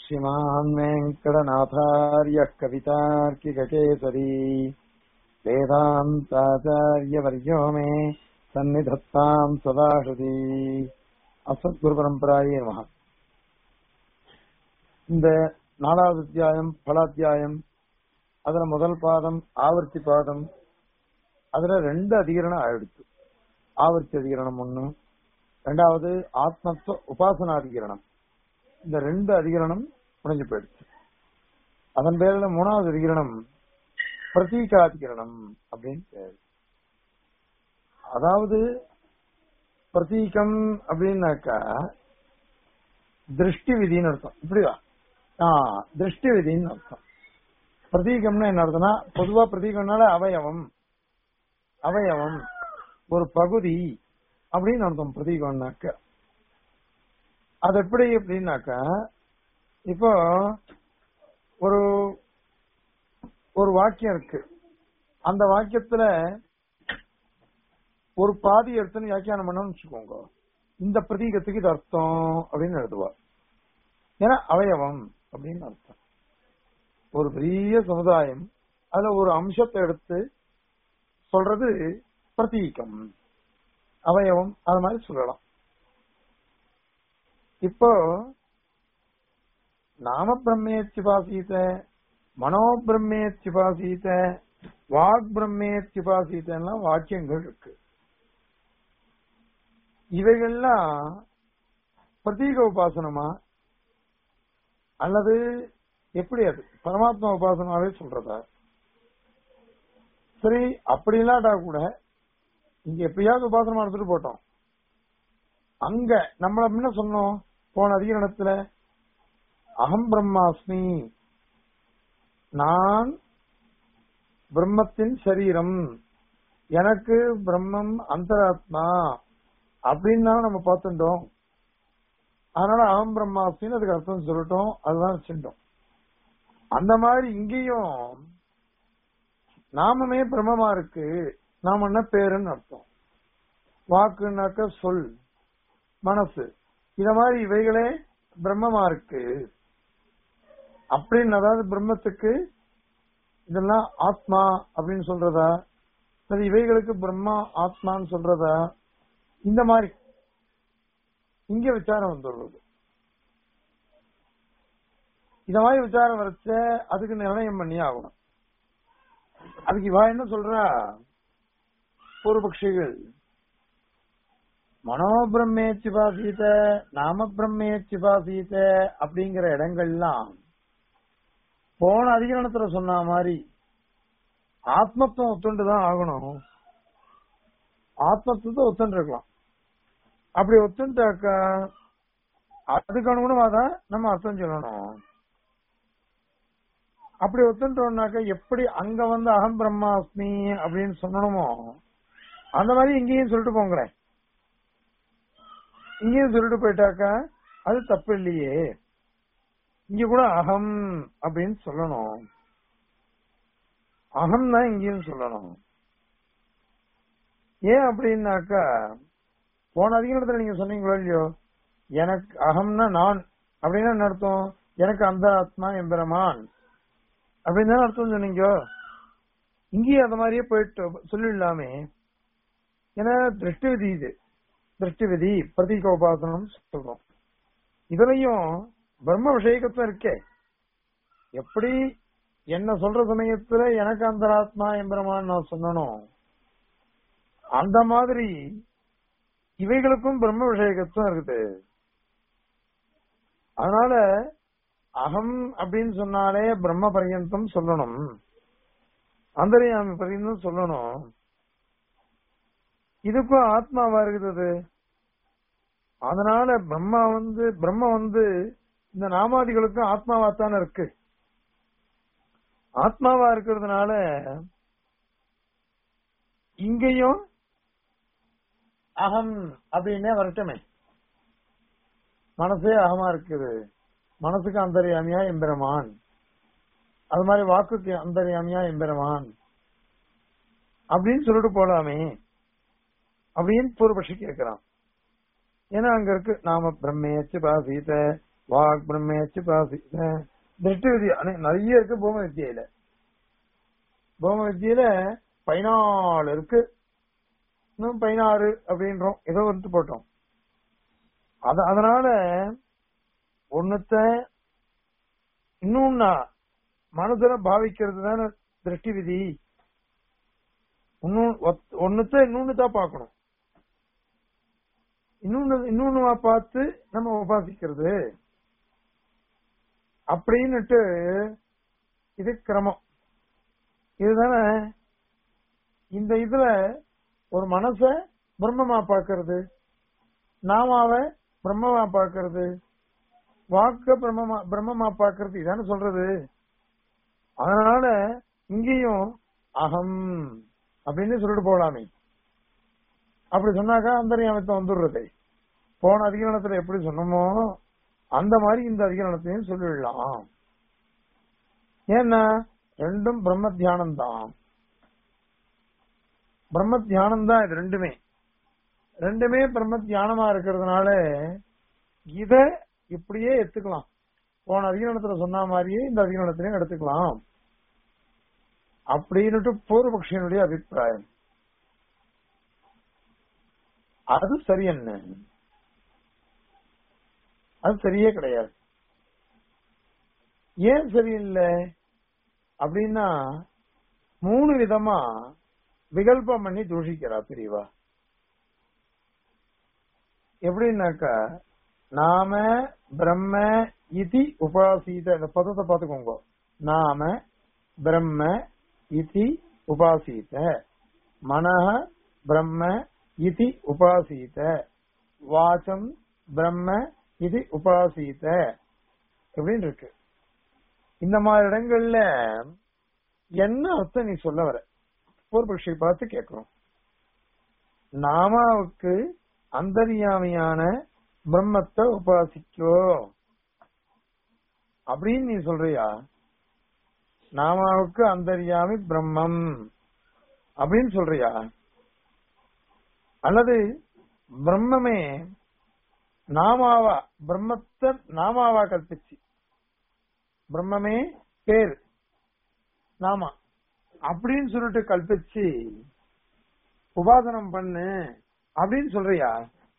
श्रीमान् वेङ्कटनाथार्यः कवितार्किककेसरी वेदान्ताचार्यवर्यो मे सन्निधत्ताम् सदा हृदि அசத்குருபரம்பராயே நமக இந்த நாலாவது அத்தியாயம் பலாத்தியாயம் அதுல முதல் பாதம் ஆவர்த்தி பாதம் அதுல ரெண்டு அதிகரணம் ஆயிடுச்சு ஆவர்த்தி அதிகரணம் ஒண்ணு ரெண்டாவது ஆத்மத்துவ உபாசனாதிகரணம் இந்த ரெண்டு அதிகரணம் முடிஞ்சு போயிடுச்சு அதன் பேர்ல மூணாவது அதிகரணம் பிரதீகாதிகரணம் அப்படின்னு பேரு அதாவது பிரதீகம் அப்படின்னாக்கா திருஷ்டி விதின்னு அர்த்தம் இப்படியா ஆஹ் திருஷ்டி விதின்னு அர்த்தம் பிரதீகம்னா என்ன அர்த்தம்னா பொதுவா பிரதீகம்னால அவயவம் அவயவம் ஒரு பகுதி அப்படின்னு அர்த்தம் பிரதீகம்னாக்க அது எப்படி அப்படின்னாக்கா இப்போ ஒரு ஒரு வாக்கியம் இருக்கு அந்த வாக்கியத்துல ஒரு பாதி எடுத்துன்னு வியாக்கியானம் பண்ணணும்னு வச்சுக்கோங்க இந்த பிரதீகத்துக்கு இது அர்த்தம் அப்படின்னு எழுதுவா ஏன்னா அவயவம் அப்படின்னு அர்த்தம் ஒரு பெரிய சமுதாயம் அதுல ஒரு அம்சத்தை எடுத்து சொல்றது பிரதீகம் அவயவம் அது மாதிரி சொல்லலாம் இப்போ நாம பிரம்மேத்யுபாசீத மனோ பிரம்மேத்யுபாசீத வாக் பிரம்மேத்யுபாசீதெல்லாம் வாக்கியங்கள் இருக்கு இவைகள்லாம் பிரதீக உபாசனமா அல்லது எப்படி அது பரமாத்மா உபாசனாவே சொல்றதா சரி அப்படி இல்லாட்டா கூட இங்க எப்பயாவது உபாசனம் எடுத்துட்டு போட்டோம் அங்க நம்மள என்ன சொன்னோம் போன அதிகரணத்துல அகம் பிரம்மாஸ்மி நான் பிரம்மத்தின் சரீரம் எனக்கு பிரம்மம் அந்தராத்மா அப்படின்னு நம்ம பார்த்துட்டோம் அதனால அகம் பிரம்மாஸ்மின்னு அதுக்கு அர்த்தம் சொல்லட்டும் அதுதான் வச்சுட்டோம் அந்த மாதிரி இங்கேயும் நாமமே பிரம்மமா இருக்கு நாம என்ன பேருன்னு அர்த்தம் வாக்குனாக்க சொல் மனசு இத மாதிரி இவைகளே பிரம்மமா இருக்கு அப்படின்னு அதாவது பிரம்மத்துக்கு இதெல்லாம் ஆத்மா அப்படின்னு சொல்றதா சரி இவைகளுக்கு பிரம்மா ஆத்மான்னு சொல்றதா இந்த மாதிரி இங்க விசாரம் வந்துடுறது இந்த மாதிரி விசாரம் வரைச்ச அதுக்கு நிர்ணயம் பண்ணி ஆகணும் அதுக்கு இவா என்ன சொல்றா பூர்வபக்ஷிகள் மனோபிரம்மேச்சுபாசீத நாம பிரம்மேச்சுபாசீத அப்படிங்கிற இடங்கள்லாம் போன அதிகரணத்துல சொன்ன மாதிரி ஆத்மத்துவம் ஒத்துண்டுதான் ஆகணும் ஆத்மத்துவத்தை ஒத்துண்டு இருக்கலாம் அப்படி ஒத்துண்டாக்கா அதுக்கு அனுகுணமா தான் நம்ம அர்த்தம் சொல்லணும் அப்படி ஒத்துட்டோம்னாக்க எப்படி அங்க வந்து அகம் பிரம்மாஸ்மி அப்படின்னு சொல்லணுமோ அந்த மாதிரி இங்கேயும் சொல்லிட்டு போங்களேன் இங்கேயும் சொல்லிட்டு போயிட்டாக்கா அது தப்பு இல்லையே இங்க கூட அகம் அப்படின்னு சொல்லணும் அகம் தான் இங்கேயும் சொல்லணும் ஏன் அப்படின்னாக்கா போன அதிகாரத்துல நீங்க சொன்னீங்களோ இல்லையோ எனக்கு அகம்னா நான் அப்படின்னா என்ன அர்த்தம் எனக்கு அந்த ஆத்மா எம்பெருமான் அப்படின்னு தானே அர்த்தம் சொன்னீங்க இங்கேயும் அந்த மாதிரியே போயிட்டு சொல்லிடலாமே ஏன்னா திருஷ்டி விதி இது திருஷ்டி விதி பிரதீக உபாசனம் சொல்றோம் இதுலயும் பிரம்ம விஷயக்கத்தும் இருக்கே எப்படி என்ன சொல்ற சமயத்துல எனக்கு அந்த ஆத்மா எம்பெருமான் நான் சொல்லணும் அந்த மாதிரி இவைகளுக்கும் பிரம்ம விஷயக்கத்தும் இருக்குது அதனால அகம் அப்படின்னு சொன்னாலே பிரம்ம பரியந்தம் சொல்லணும் அந்தரியாமி பரியந்தம் சொல்லணும் இதுக்கும் ஆத்மாவா இருக்குது அதனால பிரம்மா வந்து பிரம்ம வந்து இந்த நாமாதிகளுக்கும் ஆத்மாவாத்தான இருக்கு ஆத்மாவா இருக்கிறதுனால இங்கேயும் அகம் அப்படின்னே வரட்டுமே மனசே அகமா இருக்குது மனசுக்கு அந்தரியாமியா எம்பெருமான் அது மாதிரி வாக்குக்கு அந்தரியாமியா எம்பெருமான் அப்படின்னு சொல்லிட்டு போலாமே அப்படின்னு பூர்வபக்ஷி கேட்கிறான் ஏன்னா அங்க இருக்கு நாம பிரம்மேச்சு பாசீத வாக் பிரம்மேச்சு பாசி திருஷ்டி வித்யா ஆனா நிறைய இருக்கு பூம வித்தியில பூம வித்தியில பதினாலு இருக்கு இன்னும் பதினாறு அப்படின்றோம் ஏதோ வந்து போட்டோம் அத அதனால ஒண்ணுத்த இன்னொன்னா மனசுல பாவிக்கிறது தானே திருஷ்டி விதி இன்னும் ஒத்- ஒண்ணுத்த இன்னொன்னு தான் பார்க்கணும் இன்னொன்னு இன்னொன்னு பார்த்து நம்ம உபாசிக்கிறது அப்படின்னுட்டு இது கிரமம் இதுதானே இந்த இதுல ஒரு மனச பிரம்மமா பார்க்கிறது நாமாவ பிரம்மமா பார்க்கிறது வாக்க பிரம்மமா பிரம்மமா பார்க்கிறது இதானே சொல்றது அதனால இங்கேயும் அகம் அப்படின்னு சொல்லிட்டு போகலாமே அப்படி சொன்னாக்கா அந்தரியாமத்தை வந்துடுறது போன அதிகரணத்துல எப்படி சொன்னோமோ அந்த மாதிரி இந்த அதிகரணத்தையும் சொல்லிடலாம் ஏன்னா ரெண்டும் பிரம்ம தியானம் தான் பிரம்ம தியானம் தான் இது ரெண்டுமே ரெண்டுமே பிரம்ம தியானமா இருக்கிறதுனால இத இப்படியே எடுத்துக்கலாம் போன அதிகரணத்துல சொன்ன மாதிரியே இந்த அதிகரணத்திலையும் எடுத்துக்கலாம் அப்படின்னுட்டு பூர்வபக்ஷியனுடைய அபிப்பிராயம் அது சரி என்ன அது சரியே கிடையாது ஏன் சரியில்லை அப்படின்னா மூணு விதமா விகல்பம் பண்ணி தூஷிக்கிறா பிரிவா எப்படின்னாக்கா நாம பிரம்ம இதி உபாசீத இந்த பதத்தை பார்த்துக்கோங்க நாம பிரம்ம இதி உபாசீத மனஹ பிரம்ம இதி உபாசீத வாச்சம் பிரம்ம இது உபாசீத அப்படின்னு இருக்கு இந்த மாதிரி இடங்கள்ல என்ன அர்த்தம் நீ சொல்ல வர பூர்வபக்ஷி பார்த்து கேட்கிறோம் நாமாவுக்கு அந்தரியாமையான பிரம்மத்தை உபாசிக்கோ அப்படின்னு நீ சொல்றியா நாமாவுக்கு அந்தரியாமி பிரம்மம் அப்படின்னு சொல்றியா அல்லது பிரம்மமே நாமாவா பிரம்மத்தை நாமாவா கல்பிச்சு பிரம்மமே பேர் நாமா அப்படின்னு சொல்லிட்டு கல்பிச்சு உபாசனம் பண்ணு அப்படின்னு சொல்றியா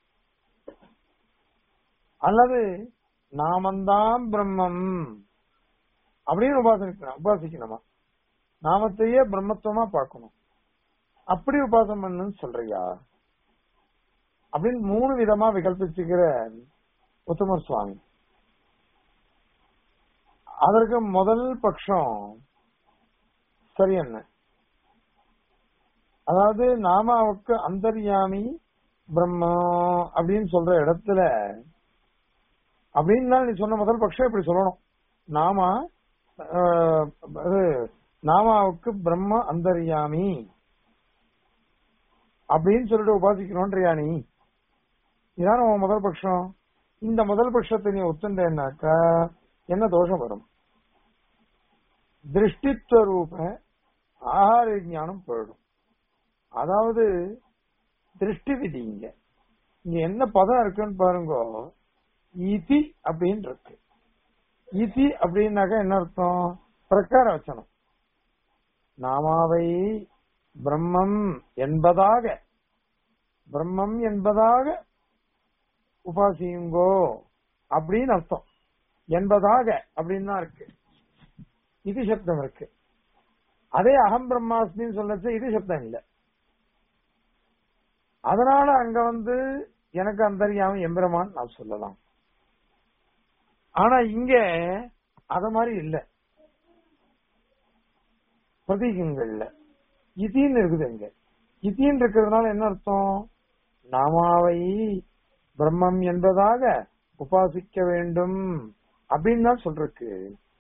அல்லது நாமந்தான் பிரம்மம் அப்படின்னு உபாசனிக்கணும் உபாசிக்கணுமா நாமத்தையே பிரம்மத்துவமா பார்க்கணும் அப்படி உபாசனம் பண்ணுன்னு சொல்றியா அப்படின்னு மூணு விதமா விகல்பிச்சுக்கிற உத்தமர் சுவாமி அதற்கு முதல் பட்சம் சரி என்ன அதாவது நாமாவுக்கு அந்தர்யாமி பிரம்மா அப்படின்னு சொல்ற இடத்துல அப்படின்னு நீ சொன்ன முதல் பட்சம் இப்படி சொல்லணும் நாமா ஆஹ், அது நாமாவுக்கு பிரம்ம அந்தர்யாமி அப்படின்னு சொல்லிட்டு உபாசிக்கணும்ன்றியா நீ இதான உன் முதல் பட்சம் இந்த முதல் பட்சத்தை நீ ஒத்துண்டேன்னாக்கா என்ன தோஷம் வரும் திருஷ்டித்துவ ரூப ஆகார ஞானம் போயிடும் அதாவது திருஷ்டி விதி இங்க இங்க என்ன பதம் இருக்குன்னு பாருங்க இதி அப்படின்னு இருக்கு இதி அப்படின்னாக்கா என்ன அர்த்தம் பிரகார வச்சனம் நாமாவை பிரம்மம் என்பதாக பிரம்மம் என்பதாக உபாசியுங்கோ அப்படின்னு அர்த்தம் என்பதாக அப்படின்னு தான் இருக்கு இது சப்தம் இருக்கு அதே அகம் பிரம்மாஸ்மின்னு சொல்லச்சு இது சப்தம் இல்ல அதனால அங்க வந்து எனக்கு அந்தரியாம எம்பெருமான் நான் சொல்லலாம் ஆனா இங்க அத மாதிரி இல்ல பிரதீகங்கள்ல இதின்னு இருக்குது இங்க இதின்னு இருக்கிறதுனால என்ன அர்த்தம் நாமாவை பிரம்மம் என்பதாக உபாசிக்க வேண்டும் அப்படின்னு தான் சொல்றக்கு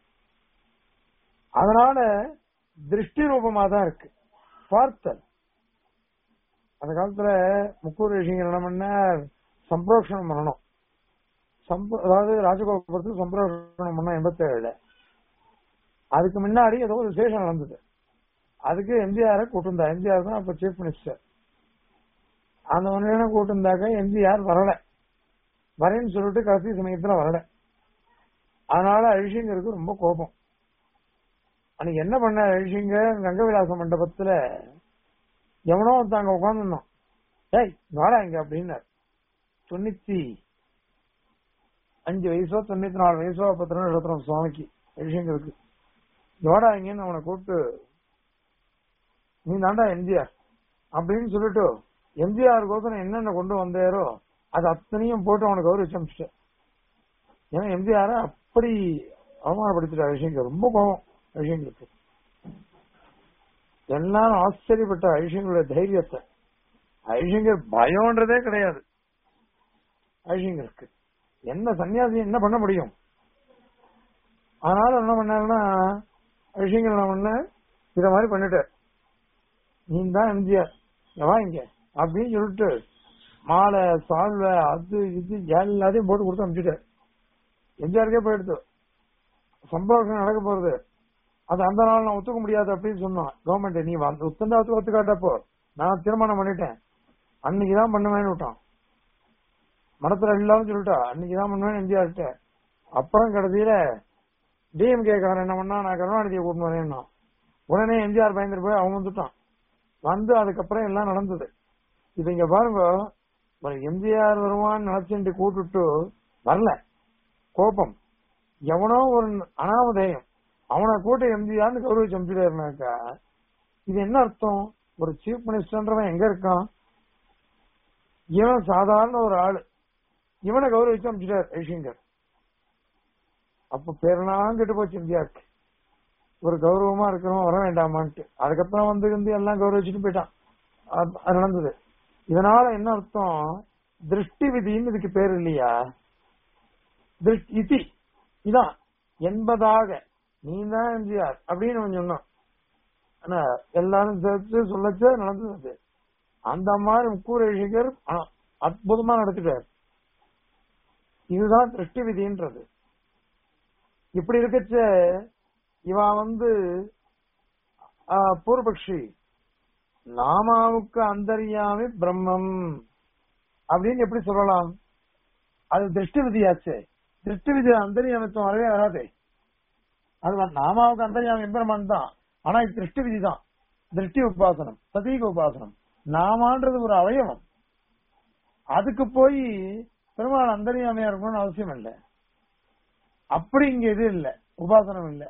அதனால திருஷ்டி ரூபமா தான் இருக்கு பார்த்தல் அந்த காலத்துல முக்கூர் ரிஷிங்க என்ன பண்ண சம்பிரோஷணம் பண்ணணும் சம்ப- அதாவது ராஜகோபுரத்துக்கு சம்பிரோஷணம் பண்ண எண்பத்தேழுல அதுக்கு முன்னாடி ஏதோ ஒரு விசேஷம் நடந்தது அதுக்கு எம்ஜிஆர் கூட்டிருந்தா எம்ஜிஆர் தான் அப்ப சீஃப் மினிஸ்டர் அந்த ஒன்னு கூட்டிருந்தாக்க எம்ஜிஆர் வரல வரேன்னு சொல்லிட்டு கடைசி சமயத்துல வரல அதனால அழிஷங்கருக்கு ரொம்ப கோபம் அன்னைக்கு என்ன பண்ண அழிஷங்க கங்க விலாச மண்டபத்துல எவனோ ஒருத்தங்க உட்காந்துருந்தோம் ஏய் வாடா இங்க அப்படின்னார் தொண்ணூத்தி அஞ்சு வயசோ தொண்ணூத்தி நாலு வயசோ பத்திரம் எழுபத்தி சுவாமிக்கு அழிஷங்கருக்கு வாடா இங்கன்னு அவனை கூப்பிட்டு நீ தாண்டா எம்ஜிஆர் அப்படின்னு சொல்லிட்டு எம்ஜிஆர் கோசரம் என்னென்ன கொண்டு வந்தாரோ அது அத்தனையும் போட்டு அவனுக்கு கௌரவிச்சு அமிச்சிட்டேன் ஏன்னா எம்ஜிஆர் அப்படி அவமானப்படுத்திட்ட விஷயங்கள் ரொம்ப கோபம் விஷயங்களுக்கு எல்லாரும் ஆச்சரியப்பட்ட ஐஷங்களுடைய தைரியத்தை ஐஷங்கர் பயம்ன்றதே கிடையாது ஐஷங்கருக்கு என்ன சன்னியாசி என்ன பண்ண முடியும் அதனால என்ன பண்ணாருன்னா ஐஷங்கர் என்ன பண்ண இத மாதிரி பண்ணிட்டார் நீ தான் எம்ஜிஆர் வா இங்க அப்படின்னு சொல்லிட்டு மாலை சால்வை அது இது எல்லாத்தையும் போட்டு கொடுத்து அனுப்பிச்சுட்டார் எம்ஜிஆருக்கே போயிடுத்து சம்பவம் நடக்க போறது அது அந்த நாள் நான் ஒத்துக்க முடியாது அப்படின்னு சொன்னான் கவர்மெண்ட் நீ வந்து ஒத்துந்தா ஒத்து ஒத்துக்காட்டப்போ நான் திருமணம் பண்ணிட்டேன் அன்னைக்கு தான் பண்ணுவேன்னு விட்டான் மனத்துல இல்லாம சொல்லிட்டா அன்னைக்கு தான் பண்ணுவேன் எம்ஜிஆர்கிட்ட அப்புறம் கடைசியில டிஎம்கே காரன் என்ன பண்ணா நான் கருணாநிதியை கூட்டிட்டு வரேன்னா உடனே எம்ஜிஆர் பயந்துட்டு போய் அவன் வந்துட்டான் வந்து அதுக்கப்புறம் எல்லாம் நடந்தது இப்ப இங்க பாருங்க ஒரு எம்ஜிஆர் வருவான்னு நினைச்சுட்டு கூட்டுட்டு வரல கோபம் எவனோ ஒரு அனாமதேயம் அவனை கூட்ட எம்ஜிஆர்னு கௌரவிச்சு அனுப்பிச்சிட்டாருனாக்கா இது என்ன அர்த்தம் ஒரு சீஃப் மினிஸ்டர்ன்றவன் எங்க இருக்கான் இவன் சாதாரண ஒரு ஆளு இவனை கௌரவிச்சு அனுப்பிச்சிட்டார் ஜெய்சங்கர் அப்ப பேரெல்லாம் கெட்டு போச்சு எம்ஜிஆருக்கு ஒரு கௌரவமா இருக்கிறவன் வர வேண்டாமான்ட்டு அதுக்கப்புறம் வந்து வந்து எல்லாம் கௌரவிச்சுட்டு போயிட்டான் அது அது நடந்தது இதனால என்ன அர்த்தம் திருஷ்டி விதின்னு இதுக்கு பேர் இல்லையா திருஷ்டி இதி இதான் என்பதாக நீ தான் எம்ஜிஆர் அப்படின்னு அவன் சொன்னான் ஆனா எல்லாரும் சேர்த்து சொல்லச்சு நடந்தது அந்த மாதிரி முக்கூர் ரிஷிகர் அற்புதமா நடத்திட்டார் இதுதான் திருஷ்டி விதின்றது இப்படி இருக்கச்ச இவன் வந்து ஆஹ், பூர்வபக்ஷி நாமாவுக்கு அந்தரியாமி பிரம்மம் அப்படின்னு எப்படி சொல்லலாம் அது திருஷ்டி விதியாச்சே திருஷ்டி விதி அந்தரியாமித்துவம் வரவே வராதே அது வந்து நாமாவுக்கு அந்தரியாமி பிரம்மன் தான் ஆனா இது திருஷ்டி விதி தான் திருஷ்டி உபாசனம் சதீக உபாசனம் நாமான்றது ஒரு அவயவம் அதுக்கு போய் பெருமாள் அந்தரியாமையா இருக்கணும்னு அவசியம் இல்லை அப்படி இங்க இது இல்ல உபாசனம் இல்ல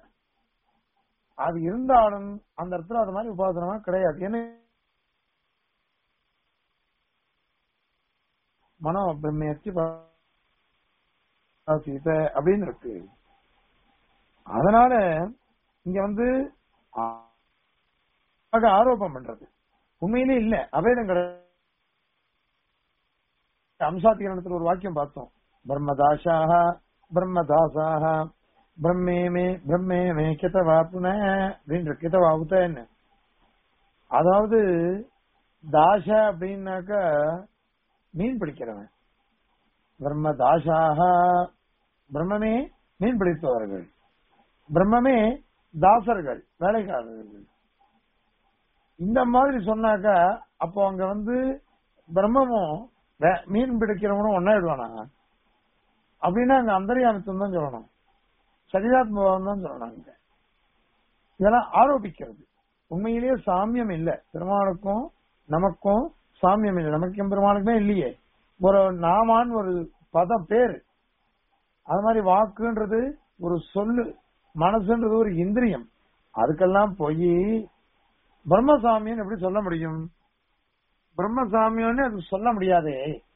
அது இருந்தாலும் அந்த இடத்துல அது மாதிரி உபாசனமா கிடையாது ஏன்னா மனோ பிரம்மயர்ச்சி சீத அப்படின்னு இருக்கு அதனால இங்க வந்து ஆ- ஆக ஆரோபம் பண்றது உண்மையிலே இல்ல அபேதம் கிடையாது அம்சாத்திகரணத்துல ஒரு வாக்கியம் பார்த்தோம் பிரம்மதாசாக பிரம்மதாசாக பிரம்மே மே பிரம்மே மே கிதவா புன அப்படின்ற கிதவா உத்தன்னு அதாவது தாச அப்படின்னாக்க மீன் பிடிக்கிறவன் பிரம்ம தாசாக பிரம்மமே மீன் பிடிப்பவர்கள் பிரம்மமே தாசர்கள் வேலைக்காரர்கள் இந்த மாதிரி சொன்னாக்க அப்போ அங்க வந்து பிரம்மமும் வே- மீன் பிடிக்கிறவனும் ஒன்னாயிடுவானா அப்படின்னா அங்க அந்தரியாமித்தம் தான் சொல்லணும் சரிதாத்மபாவம் தான் சொல்லணும் அங்க இதெல்லாம் ஆரோபிக்கிறது உண்மையிலேயே சாமியம் இல்ல பெருமாளுக்கும் நமக்கும் சாமியம் இல்லை நமக்கும் பெருமாளுக்குமே இல்லையே ஒரு நாமான்னு ஒரு பதம் பேரு அது மாதிரி வாக்குன்றது ஒரு சொல்லு மனசுன்றது ஒரு இந்திரியம் அதுக்கெல்லாம் போய் பிரம்மசாமின்னு எப்படி சொல்ல முடியும் பிரம்மசாமியன்னு அது சொல்ல முடியாதே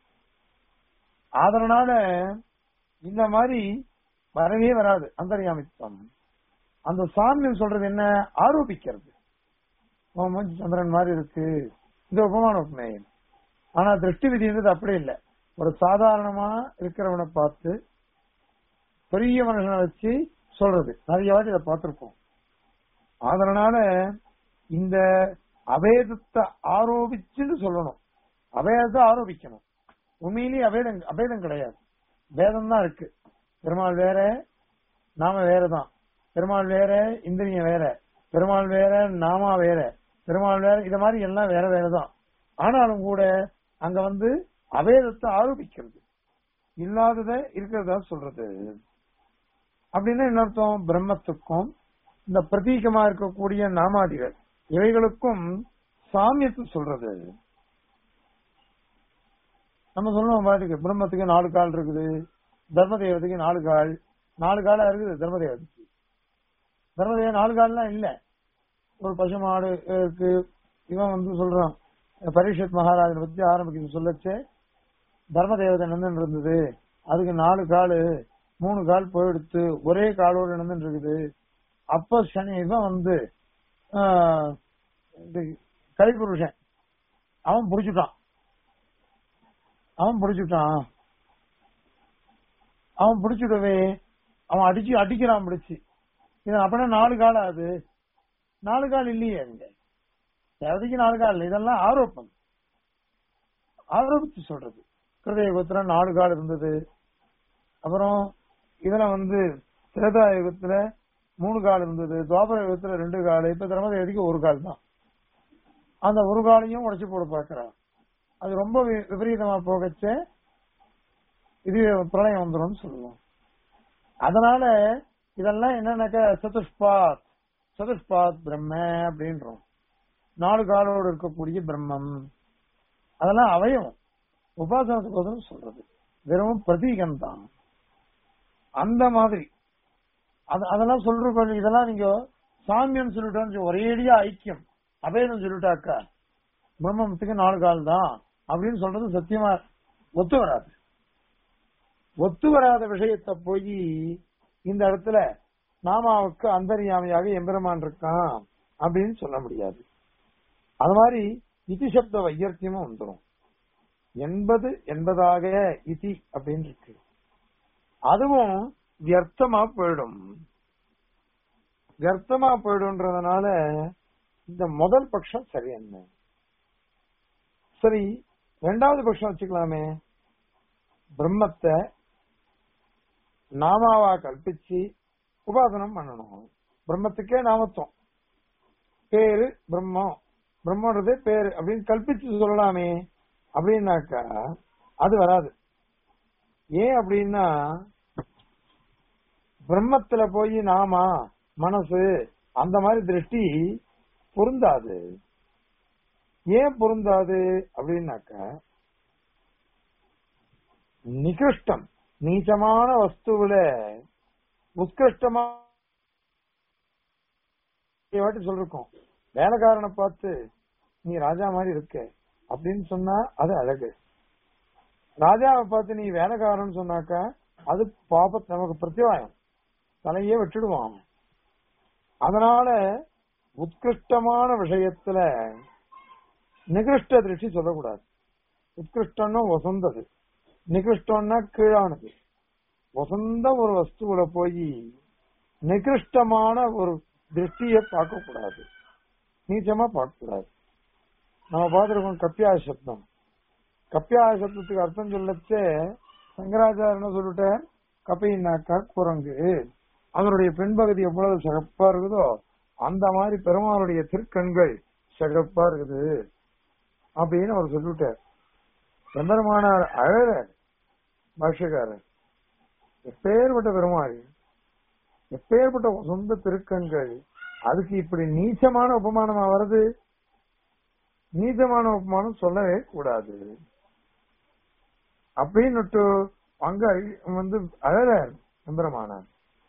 அதனால இந்த மாதிரி வரவே வராது அந்தர்யாமித்வம் அந்த சாமியம் சொல்றது என்ன ஆரோபிக்கிறது உன் மூஞ்சி சந்திரன் மாதிரி இருக்கு இது உபமான உண்மையம் ஆனா திருஷ்டி விதின்றது அப்படி இல்லை ஒரு சாதாரணமா இருக்கிறவனை பார்த்து பெரிய மனுஷனை வச்சு சொல்றது நிறைய வாட்டி இதை பார்த்திருக்கோம் அதனால இந்த அபேதத்தை ஆரோபிச்சுன்னு சொல்லணும் அபேதத்தை ஆரோபிக்கணும் உண்மையிலேயே அபேதம் அபேதம் கிடையாது வேதம் தான் இருக்கு பெருமாள் வேற நாம வேறதான் பெருமாள் வேற இந்திரியம் வேற பெருமாள் வேற நாமா வேற பெருமாள் வேற இது மாதிரி எல்லாம் வேற வேறதான் ஆனாலும் கூட அங்க வந்து அபேதத்தை ஆரோபிக்கிறது இல்லாதத இருக்கிறதா சொல்றது அப்படின்னா என்ன அர்த்தம் பிரம்மத்துக்கும் இந்த பிரதீகமா இருக்கக்கூடிய நாமாதிகள் இவைகளுக்கும் சாமியத்தை சொல்றது நம்ம சொல்லுவோம் பாட்டுக்கு பிரம்மத்துக்கு நாலு கால் இருக்குது தர்மதேவத்துக்கு நாலு கால் நாலு காலா இருக்குது தர்மதேவத்துக்கு தர்மதேவ நாலு கால்லாம் இல்ல ஒரு பசு மாடு இருக்கு இவன் வந்து சொல்றான் பரீட்சத் மகாராஜனை பத்தி ஆரம்பிக்கிறது சொல்லச்சே தர்மதேவதை நின்று இருந்தது அதுக்கு நாலு காலு மூணு கால் போயிடுத்து ஒரே காலோடு நின்று இருக்குது அப்ப சனி இவன் வந்து ஆஹ், இந்த கலிபுருஷன் அவன் புடிச்சுட்டான் அவன் புடிச்சுட்டான் அவன் புடிச்சுடவே அவன் அடிச்சு அடிக்கிறான் பிடிச்சு இது அப்படின்னா நாலு கால் ஆகுது நாலு கால் இல்லையே அங்க தேவதைக்கு நாலு கால் இல்லை. இதெல்லாம் ஆரோப்பம் ஆரோபிச்சு சொல்றது கிருதய யுகத்துல நாலு கால் இருந்தது அப்புறம் இதுல வந்து திரேதா யுகத்துல மூணு கால் இருந்தது துவாபர யுகத்துல ரெண்டு கால் இப்ப திரமதேவதிக்கு ஒரு கால் தான் அந்த ஒரு காலையும் உடைச்சு போட பாக்குறான் அது ரொம்ப வி- விபரீதமா போகச்சே இது பிரளயம் வந்துடும் சொல்லுவோம் அதனால இதெல்லாம் என்னன்னாக்க சதுஷ்பாத் சதுஷ்பாத் பிரம்ம அப்படின்றோம் நாலு காலோடு இருக்கக்கூடிய பிரம்மம் அதெல்லாம் அவயம் உபாசனத்துக்கோசரம் சொல்றது வெறும் பிரதீகம் தான் அந்த மாதிரி அது- அதெல்லாம் சொல்ற இதெல்லாம் நீங்க சாமியம் சொல்லிட்டோம் ஒரேடியா ஐக்கியம் அபேதம் சொல்லிட்டாக்கா பிரம்மத்துக்கு நாலு கால் தான் அப்படின்னு சொல்றது சத்தியமா ஒத்து வராது ஒத்து வராத விஷயத்தை போய் இந்த இடத்துல நாமாவுக்கு அந்தரியாமையாக எம்பெருமான் இருக்கான் அப்படின்னு சொல்ல முடியாது அது மாதிரி இதி சப்த வையர்த்தியமும் வந்துடும் எண்பது என்பதாக இதி அப்படின்னு இருக்கு அதுவும் வியர்த்தமா போயிடும் வியர்த்தமா போயிடும்ன்றதுனால இந்த முதல் பட்சம் சரி என்ன சரி ரெண்டாவது பட்சம் வச்சுக்கலாமே பிரம்மத்தை நாமாவா கல்பிச்சு உபாசனம் பண்ணணும் பிரம்மத்துக்கே நாமத்துவம் பேரு பிரம்மம் பிரம்மன்றது பேரு அப்படின்னு கல்பிச்சு சொல்லலாமே அப்படின்னாக்கா அது வராது ஏன் அப்படின்னா பிரம்மத்துல போய் நாமா மனசு அந்த மாதிரி திருஷ்டி பொருந்தாது ஏன் பொருந்தாது அப்படின்னாக்கா நிகிருஷ்டம் நீச்சமான வஸ்துவில உத்கிருஷ்டமா நிறைய வாட்டி சொல்லிருக்கோம் வேலைக்காரனை பார்த்து நீ ராஜா மாதிரி இருக்க அப்படின்னு சொன்னா அது அழகு ராஜாவை பார்த்து நீ வேலைக்காரன் சொன்னாக்கா அது பாபத் நமக்கு பிரத்யவாயம் தலையே விட்டுடுவான் அதனால உத்கிருஷ்டமான விஷயத்துல நிகிருஷ்ட திருஷ்டி சொல்லக்கூடாது உத்கிருஷ்டம்னா வசந்தது நிகிருஷ்டம்னா கீழானது வசந்த ஒரு வஸ்துவில போய் நிகிருஷ்டமான ஒரு திருஷ்டிய பார்க்க கூடாது நீச்சமா பார்க்க கூடாது நம்ம பார்த்திருக்கோம் கப்பியாய சப்தம் கப்பியாய சப்தத்துக்கு அர்த்தம் சொல்லச்சே சங்கராச்சாரிய என்ன சொல்லிட்டார் கப்பையினாக்கா குரங்கு அதனுடைய பெண்பகுதி எவ்வளவு சிறப்பா இருக்குதோ அந்த மாதிரி பெருமாளுடைய திருக்கண்கள் சிறப்பா இருக்குது அப்படின்னு அவர் சொல்லிவிட்டார் எம்பெருமானார் அழகர் பாஷ்யக்காரர் எப்பேற்பட்ட பெருமாள் எப்பேற்பட்ட சொந்த திருக்கண்கள் அதுக்கு இப்படி நீச்சமான உபமானமா வருது நீச்சமான உபமானம் சொல்லவே கூடாது அப்படின்னுட்டு அங்க வந்து அழகர் எம்பெருமானார்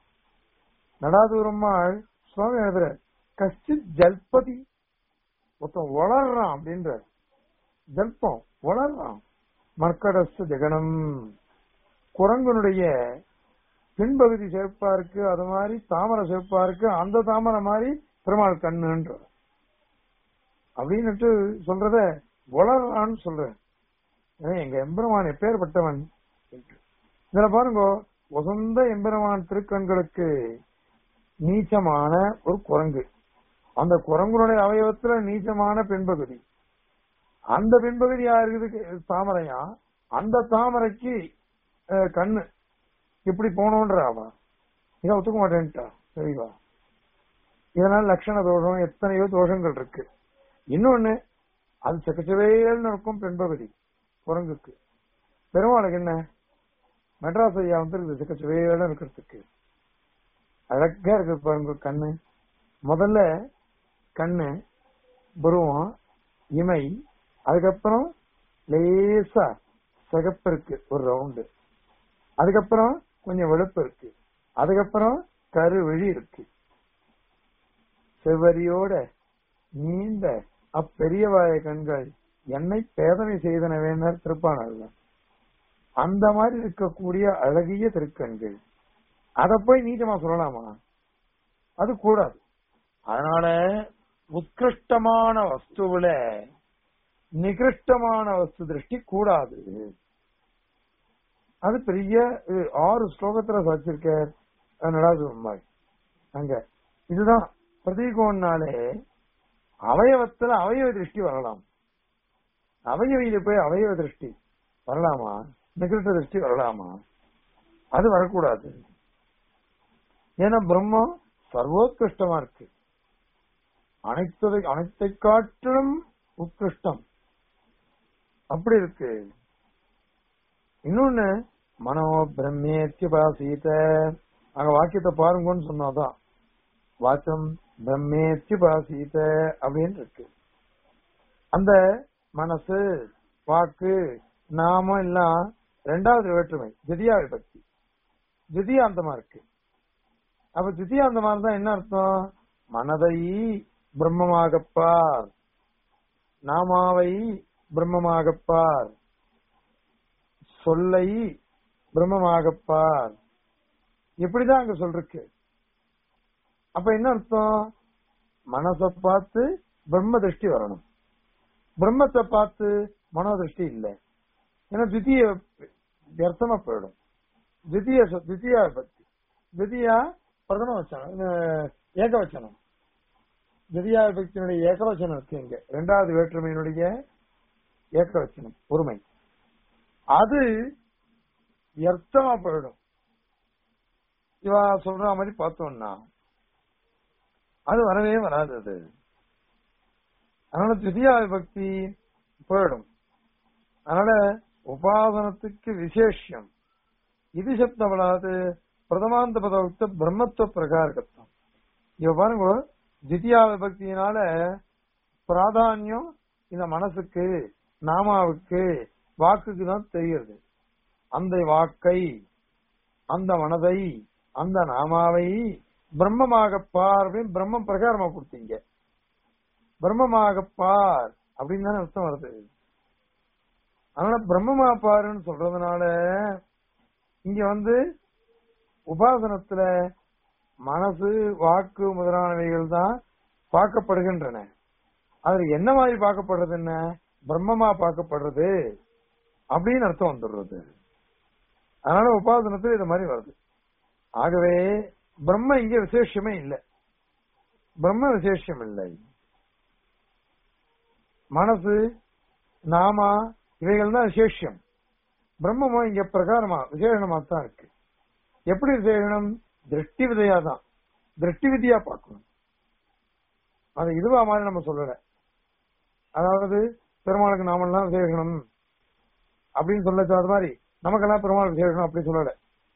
நடாதூரம்மாள் சுவாமி எழுதுற கஷ்டித் ஜல்பதி ஒருத்தன் வளர்றான் அப்படின்ற ஜல்பம் வளர்றான் மர்க்கடஸ்து ஜெகனம் குரங்கனுடைய பின்பகுதி சிறப்பா இருக்கு அது மாதிரி தாமரை சிறப்பா இருக்கு அந்த தாமரை மாதிரி பெருமாள் கண்ணுன்ற அப்படின்னுட்டு சொல்றத வளர்றான்னு சொல்ற ஏன் எங்க எம்பெருமான் எப்பேற்பட்டவன் இதுல பாருங்க வசந்த எம்பெருமான் திருக்கண்களுக்கு நீச்சமான ஒரு குரங்கு அந்த குரங்குடைய அவயவத்துல நீச்சமான பெண்பகுதி அந்த பெண்பகுதி யாருக்கு தாமரையா அந்த தாமரைக்கு அஹ், கண்ணு இப்படி போனோன்ற அவன் இதை ஒத்துக்க மாட்டேன்ட்டா சரிவா இதனால லட்சண தோஷம் எத்தனையோ தோஷங்கள் இருக்கு இன்னொன்னு அது செக்கச்சவேல்னு இருக்கும் பெண்பகுதி குரங்குக்கு பெருமாளுக்கு என்ன மெட்ராஸ் ஐயா வந்து இருக்குது செக்கச்சவேல்னு இருக்கிறதுக்கு அழகா இருக்கு பாருங்க கண்ணு முதல்ல கண்ணு புருவம் இமை அதுக்கப்புறம் லேசா சிகப்பு இருக்கு ஒரு ரவுண்டு அதுக்கப்புறம் கொஞ்சம் வெளுப்பு இருக்கு அதுக்கப்புறம் கருவிழி இருக்கு செவ்வரியோட நீண்ட அப்பெரிய வாய கண்கள் என்னை பேதனை செய்தனவேனர் திருப்பானல்ல அந்த மாதிரி இருக்கக்கூடிய அழகிய திருக்கண்கள் அத போய் நீட்டமா சொல்லலாமா அது கூடாது அதனால உத்கிருஷ்டமான வஸ்துவில நிகிருஷ்டமான வஸ்து திருஷ்டி கூடாது அது பெரிய இது ஆறு ஸ்லோகத்துல வச்சிருக்க நடாசுமாய் அங்க இதுதான் பிரதீகோன்னாலே அவயவத்துல அவயவ திருஷ்டி வரலாம் அவயவியில போய் அவயவ திருஷ்டி வரலாமா நிகிருஷ்ட திருஷ்டி வரலாமா அது வரக்கூடாது ஏன்னா பிரம்மம் சர்வோத்கிருஷ்டமா இருக்கு அனைத்ததை அனைத்தை காட்டிலும் உத்கிருஷ்டம் அப்படி இருக்கு இன்னொன்னு மனோ பிரம்மேத்யுபாசீத அங்க வாக்கியத்தை பாருங்கன்னு சொன்னாதான் வாச்சம் பிரம்மேத்யுபாசீத அப்படின்னு இருக்கு அந்த மனசு வாக்கு நாமம் எல்லாம் ரெண்டாவது வேற்றுமை திதியா விபக்தி திதியாந்தமா இருக்கு அப்ப திதியாந்தமா இருந்தா என்ன அர்த்தம் மனதை பிரம்மமாகப் பார் நாமாவை பிரம்மமாகப் பார் சொல்லை பிரம்மமாகப் பார் இப்படிதான் அங்க சொல்றக்கு அப்ப என்ன அர்த்தம் மனச பார்த்து பிரம்ம திருஷ்டி வரணும் பிரம்மத்தை பார்த்து மனோ திருஷ்டி இல்லை ஏன்னா தித்திய வியர்த்தமா போயிடும் தித்திய தித்தியா பத்தி தித்தியா பிரதம வச்சனம் அஹ் ஏகவச்சனம் திவ்யா விபக்தியினுடைய ஏகவச்சனம் இருக்கு இங்க இரண்டாவது வேற்றுமையினுடைய ஏகவச்சனம் ஒருமை அது வியர்த்தமா போயிடும் இவா சொல்ற மாதிரி பார்த்தோம்னா அது வரவே வராது அது அதனால திவ்யா விபக்தி போயிடும் அதனால உபாசனத்துக்கு விசேஷம் இது சப்தப்படாது பிரதமாந்த பதவுக்த பிரம்மத்துவ பிரகாரகத்துவம் இவ பாருங்க தித்தியா விபக்தியினால பிராதானியம் இந்த மனசுக்கு நாமாவுக்கு வாக்குக்கு தான் தெரியுது அந்த வாக்கை அந்த மனதை அந்த நாமாவை பிரம்மமாக பார் அப்படின்னு பிரம்மம் பிரகாரமா கொடுத்தீங்க பிரம்மமாக பார் அப்படின்னு தானே அர்த்தம் வருது அதனால பிரம்மமா பாருன்னு சொல்றதுனால இங்க வந்து உபாசனத்துல மனசு வாக்கு முதலானவைகள் தான் பார்க்கப்படுகின்றன அதுல என்ன மாதிரி பார்க்கப்படுறது என்ன பிரம்மமா பார்க்கப்படுறது அப்படின்னு அர்த்தம் வந்துடுறது அதனால உபாசனத்துல இது மாதிரி வருது ஆகவே பிரம்ம இங்க விசேஷமே இல்லை பிரம்ம விசேஷம் இல்லை மனசு நாமா இவைகள் தான் விசேஷம் பிரம்மமோ இங்க பிரகாரமா விசேஷமா தான் இருக்கு எப்படி விசேஷனம் திருஷ்டி விதையா தான் திருஷ்டி விதியா பார்க்கணும் அது இதுவா மாதிரி நம்ம சொல்லல அதாவது பெருமாளுக்கு நாமெல்லாம் விசேஷனம் அப்படின்னு சொல்ல அது மாதிரி நமக்கெல்லாம் பெருமாள் விசேஷனம் அப்படி சொல்லல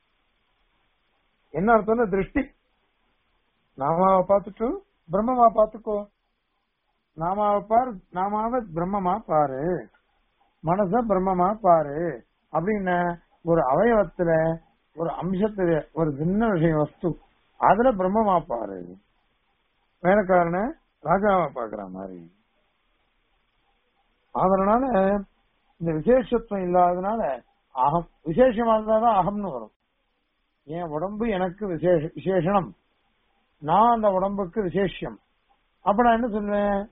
என்ன அர்த்தம்னா திருஷ்டி நாமாவை பார்த்துட்டு பிரம்மமா பார்த்துக்கோ நாமாவை பாரு நாமாவை பிரம்மமா பாரு மனச பிரம்மமா பாரு அப்படின்னு ஒரு அவயவத்துல ஒரு அம்சத்துல ஒரு சின்ன விஷயம் வஸ்து அதுல பிரம்மமா பாரு வேலைக்காரன ராஜாவை பாக்குற மாதிரி அதனால இந்த விசேஷத்துவம் இல்லாதனால அகம் விசேஷமா இருந்தாதான் அகம்னு வரும் என் உடம்பு எனக்கு விசேஷ விசேஷனம் நான் அந்த உடம்புக்கு விசேஷம் அப்ப நான் என்ன சொல்லுவேன்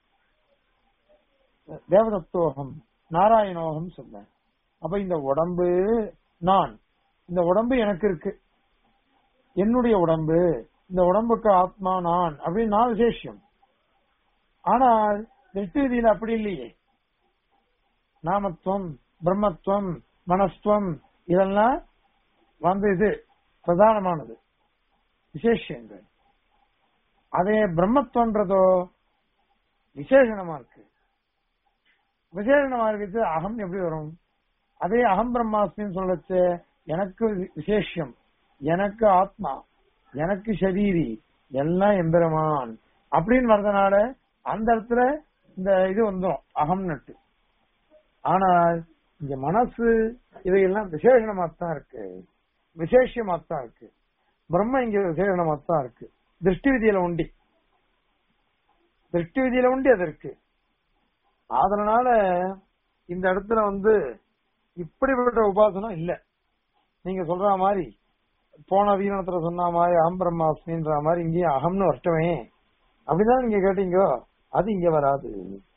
தேவதத்துவகம் நாராயணோகம் சொல்றேன் அப்ப இந்த உடம்பு நான் இந்த உடம்பு எனக்கு இருக்கு என்னுடைய உடம்பு இந்த உடம்புக்கு ஆத்மா நான் அப்படின்னு நான் விசேஷம் ஆனால் திருஷ்டி விதியில அப்படி இல்லையே நாமத்துவம் பிரம்மத்துவம் மனஸ்துவம் இதெல்லாம் வந்து இது பிரதானமானது விசேஷங்கள் அதே பிரம்மத்துவன்றதோ விசேஷணமா இருக்கு விசேஷணமா இருக்கிறது அகம் எப்படி வரும் அதே அகம் பிரம்மாஸ்மின்னு சொல்லச்சு எனக்கு வி- விசேஷம் எனக்கு ஆத்மா எனக்கு சரீரி எல்லாம் எம்பெருமான் அப்படின்னு வர்றதுனால அந்த இடத்துல இந்த இது வந்துடும் அகம் நட்டு ஆனால் இங்க மனசு இவையெல்லாம் விசேஷமாத்தான் இருக்கு விசேஷமாத்தான் இருக்கு பிரம்ம இங்க விசேஷமாத்தான் இருக்கு திருஷ்டி விதியில உண்டி திருஷ்டி விதியில உண்டி அது இருக்கு அதனால இந்த இடத்துல வந்து இப்படிப்பட்ட உபாசனம் இல்ல நீங்க சொல்ற மாதிரி போன வீணத்துல சொன்ன மாதிரி அகம் பிரம்மாஸ்மின்ற மாதிரி இங்கேயும் அகம்னு வரட்டுமே அப்படிதான் நீங்க கேட்டீங்க அது இங்க வராது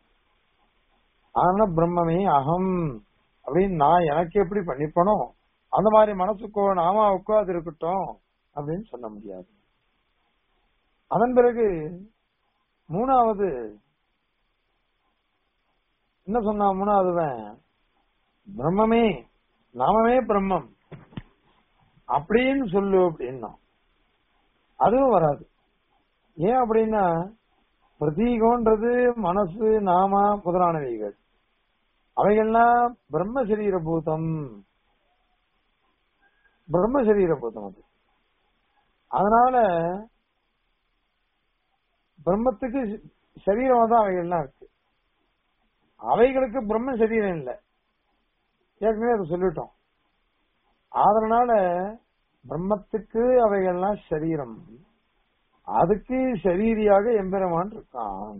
ஆனா பிரம்மமே அகம் அப்படின்னு நான் எனக்கு எப்படி பண்ணிப்பனோ அந்த மாதிரி மனசுக்கோ நாமாவுக்கோ அது இருக்கட்டும் அப்படின்னு சொல்ல முடியாது அதன் பிறகு மூணாவது என்ன சொன்னா மூணாவதுவன் பிரம்மமே நாமமே பிரம்மம் அப்படின்னு சொல்லு அப்படின்னா அதுவும் வராது ஏன் அப்படின்னா பிரதீகம்ன்றது மனசு நாம முதலானவைகள் அவைகள்லாம் பிரம்ம சரீர பூதம் பிரம்ம சரீர பூதம் அது அதனால பிரம்மத்துக்கு சரீரமா தான் அவைகள்லாம் இருக்கு அவைகளுக்கு பிரம்ம சரீரம் இல்லை ஏற்கனவே அதை சொல்லிட்டோம் அதனால பிரம்மத்துக்கு அவைகள்லாம் சரீரம் அதுக்கு சரீரியாக எம்பெருமான் இருக்கான்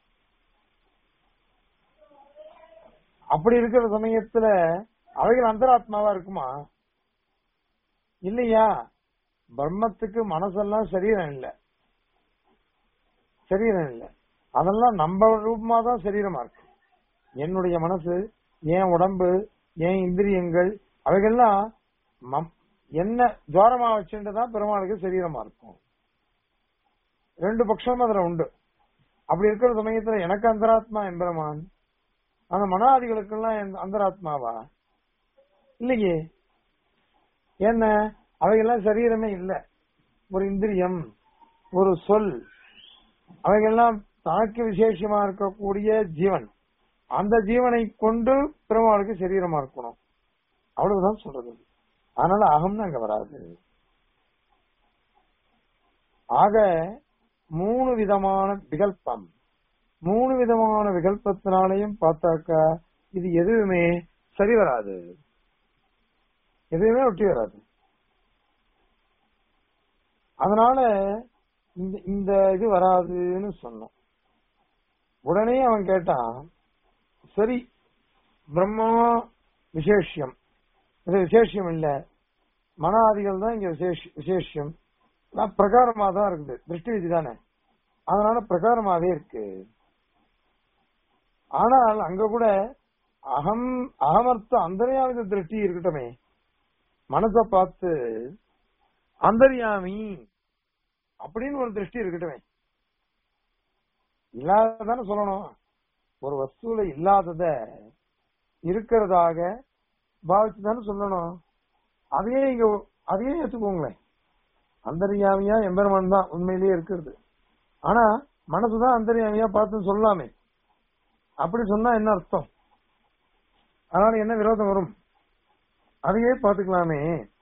அப்படி இருக்கிற சமயத்துல அவைகள் அந்தராத்மாவா இருக்குமா இல்லையா பிரம்மத்துக்கு மனசெல்லாம் சரீரம் இல்ல சரீரம் இல்ல அதெல்லாம் நம்ம ரூபமா தான் சரீரமா இருக்கு என்னுடைய மனசு என் உடம்பு என் இந்திரியங்கள் அவைகள்லாம் மம்- என்ன ஜோரமா வச்சுட்டு தான் பெருமாளுக்கு சரீரமா இருக்கும் ரெண்டு பட்சமும் அதுல உண்டு அப்படி இருக்கிற சமயத்துல எனக்கு அந்தராத்மா எம்பெருமான் அந்த மனாதிகளுக்கெல்லாம் எந்த- அந்தராத்மாவா இல்லையே என்ன அவைகள்லாம் சரீரமே இல்ல ஒரு இந்திரியம் ஒரு சொல் அவைகள்லாம் தனக்கு விசேஷமா இருக்கக்கூடிய ஜீவன் அந்த ஜீவனை கொண்டு பெருமாளுக்கு சரீரமா இருக்கணும் அவ்வளவுதான் சொல்றது அதனால அகம்னு அங்க வராது ஆக மூணு விதமான விகல்பம் மூணு விதமான விகல்பத்தினாலையும் பார்த்தாக்கா இது எதுவுமே சரி வராது எதுவுமே ஒட்டி வராது அதனால இந்த இந்த இது வராதுன்னு சொன்னோம் உடனே அவன் கேட்டான் சரி பிரம்மா விசேஷம் இது விசேஷம் இல்ல மனாதிகள் தான் இங்க விசேஷ விசேஷம் நான் பிரகாரமா தான் இருக்குது திருஷ்டி விதி தானே அதனால பிரகாரமாவே இருக்கு ஆனால் அங்க கூட அகம் அகமர்த்த அந்தர்யாமித திருஷ்டி இருக்கட்டுமே மனச பார்த்து அந்தர்யாமி அப்படின்னு ஒரு திருஷ்டி இருக்கட்டுமே இல்லாததானே சொல்லணும் ஒரு வஸ்துல இல்லாதத இருக்கிறதாக பாவிச்சுதானே சொல்லணும் அதையே இங்க அதையே ஏத்துக்கோங்களேன் அந்தர்யாமியா எம்பெருமான் தான் உண்மையிலேயே இருக்கிறது ஆனா மனசுதான் அந்தர்யாமியா பார்த்து சொல்லலாமே அப்படி சொன்னா என்ன அர்த்தம் அதனால என்ன விரோதம் வரும் அதையே பாத்துக்கலாமே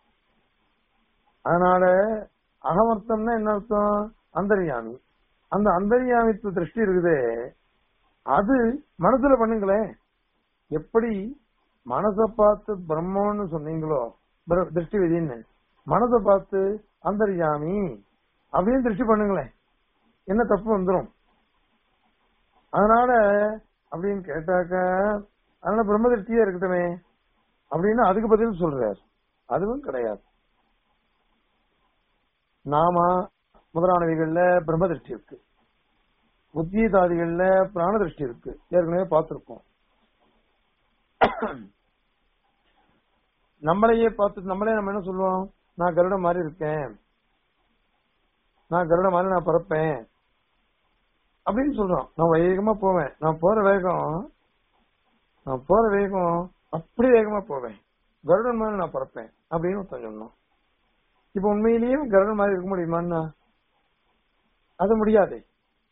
அதனால அகமர்த்தம்னா என்ன அர்த்தம் அந்தர்யாமி அந்த அந்தர்யாமித்துவ திருஷ்டி இருக்குதே அது மனசுல பண்ணுங்களேன் எப்படி மனச பார்த்து பிரம்மன்னு சொன்னீங்களோ பிர- திருஷ்டி விதின்னு மனச பார்த்து அந்தர்யாமி அப்படின்னு திருஷ்டி பண்ணுங்களேன் என்ன தப்பு வந்துரும் அதனால அப்படின்னு கேட்டாக்க அதனால பிரம்ம திருஷ்டியே இருக்கட்டுமே அப்படின்னு அதுக்கு பதில் சொல்றார் அதுவும் கிடையாது நாம முதலானவைகள்ல பிரம்ம திருஷ்டி இருக்கு உத்கீதாதிகள்ல பிராண திருஷ்டி இருக்கு ஏற்கனவே பார்த்திருக்கோம் நம்மளையே பார்த்து நம்மளே நம்ம என்ன சொல்லுவோம் நான் கருடம் மாதிரி இருக்கேன் நான் கருடம் மாதிரி நான் பறப்பேன் அப்படின்னு சொல்றோம் நான் வேகமா போவேன் நான் போற வேகம் நான் போற வேகம் அப்படி வேகமா போவேன் கருடன் மாதிரி நான் பறப்பேன் அப்படின்னு ஒருத்தன் சொன்னோம் இப்ப உண்மையிலேயே கருடன் மாதிரி இருக்க முடியுமான்னா அது முடியாதே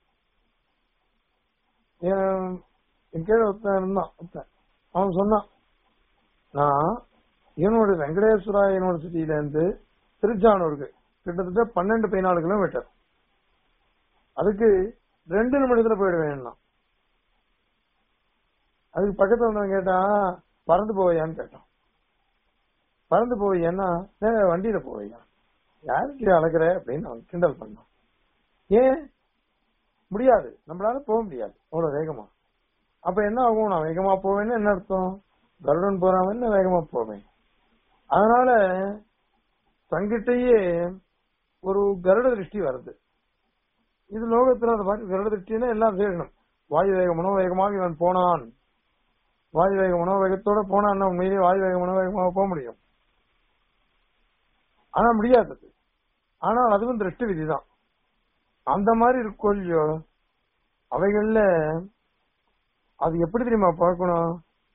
என் என் கீழே ஒருத்தன் இருந்தான் ஒருத்தன் அவன் சொன்னான் நான் இவனோட வெங்கடேஸ்வரா யூனிவர்சிட்டியில இருந்து திருச்சானூருக்கு கிட்டத்தட்ட பன்னெண்டு பதினாலு கிலோமீட்டர் அதுக்கு ரெண்டு நிமிடத்துல போயிட வேணும் அதுக்கு பக்கத்துல வந்தவன் கேட்டான் பறந்து போவையான்னு கேட்டான் பறந்து போவையான்னா "ஏய், வண்டியில போவையா யாருக்கு அழகுற அப்படின்னு அவன் கிண்டல் பண்ணான் ஏன் முடியாது நம்மளால போக முடியாது அவ்வளவு வேகமா அப்ப என்ன ஆகும் நான் வேகமா போவேன்னு என்ன அர்த்தம் கருடன் போறாம என்ன வேகமா போவேன் அதனால தங்கிட்டயே ஒரு கருட திருஷ்டி வருது இது லோகத்துல அந்த மாதிரி கருட திருஷ்டின்னா எல்லாம் செய்யணும் வாயு வேக மனோவேகமாக இவன் போனான் வாயு வேக மனோவேகத்தோட போனான்னா உண்மையிலேயே வாயு வேக மனோவேகமாக போக முடியும் ஆனா முடியாதது ஆனால் அதுவும் திருஷ்டி விதிதான் அந்த மாதிரி இருக்கும் இல்லையோ அவைகள்ல அது எப்படி தெரியுமா பார்க்கணும்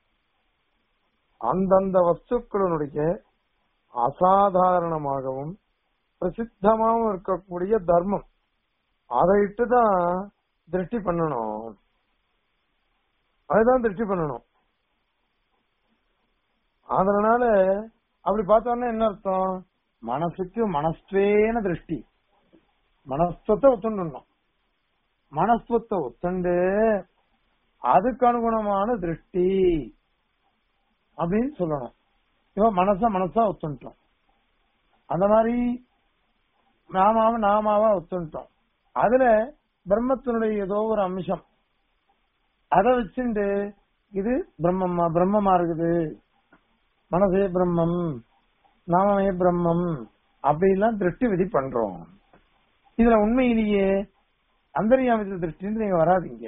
அந்தந்த வஸ்துக்களினுடைய அசாதாரணமாகவும் பிரசித்தமாகவும் இருக்கக்கூடிய தர்மம் அதை இட்டுதான் திருஷ்டி பண்ணணும் அதுதான் திருஷ்டி பண்ணணும் அதனால அப்படி பார்த்தோம்னா என்ன அர்த்தம் மனசுக்கு மனஸ்வேன திருஷ்டி மனஸ்வத்தை ஒத்துண்டணும் மனஸ்வத்தை ஒத்துண்டு அதுக்கு அனுகுணமான திருஷ்டி அப்படின்னு சொல்லணும் இவன் மனச மனசா ஒத்துண்டோம் அந்த மாதிரி நாமாவ நாமாவா ஒத்துண்டோம் அதுல பிரம்மத்தினுடைய ஏதோ ஒரு அம்சம் அதை வச்சுண்டு இது பிரம்மமா பிரம்மமா இருக்குது மனசே பிரம்மம் நாமமே பிரம்மம் அப்படிலாம் திருஷ்டி விதி பண்றோம் இதுல உண்மையிலேயே அந்தரியாமத்தில் திருஷ்டின்னு நீங்க வராதீங்க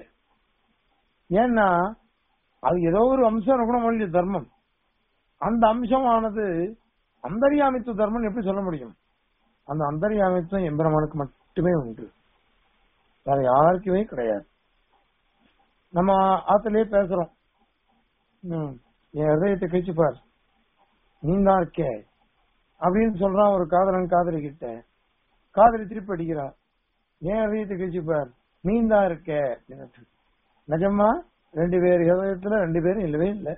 ஏன்னா அது ஏதோ ஒரு அம்சம் இருக்கணும் இல்லையா தர்மம் அந்த அம்சமானது அந்தரியாமித்துவ தர்மம் எப்படி சொல்ல முடியும் அந்த அந்தரியாமித்துவம் எம்பெருமானுக்கு மட்டுமே உண்டு வேற யாருக்குமே கிடையாது நம்ம ஆத்திலேயே பேசுறோம் ம், என் ஹதயத்தை கழிச்சு பார் நீ தான் இருக்கே அப்படின்னு சொல்றான் ஒரு காதலன் காதலி கிட்ட காதலி திருப்பி அடிக்கிறா ஏன் ஹதயத்தை கழிச்சு பார் நீ தான் இருக்க அப்படின்னு. நிஜமா ரெண்டு பேர் ஹதயத்துல ரெண்டு பேரும் இல்லவே இல்லை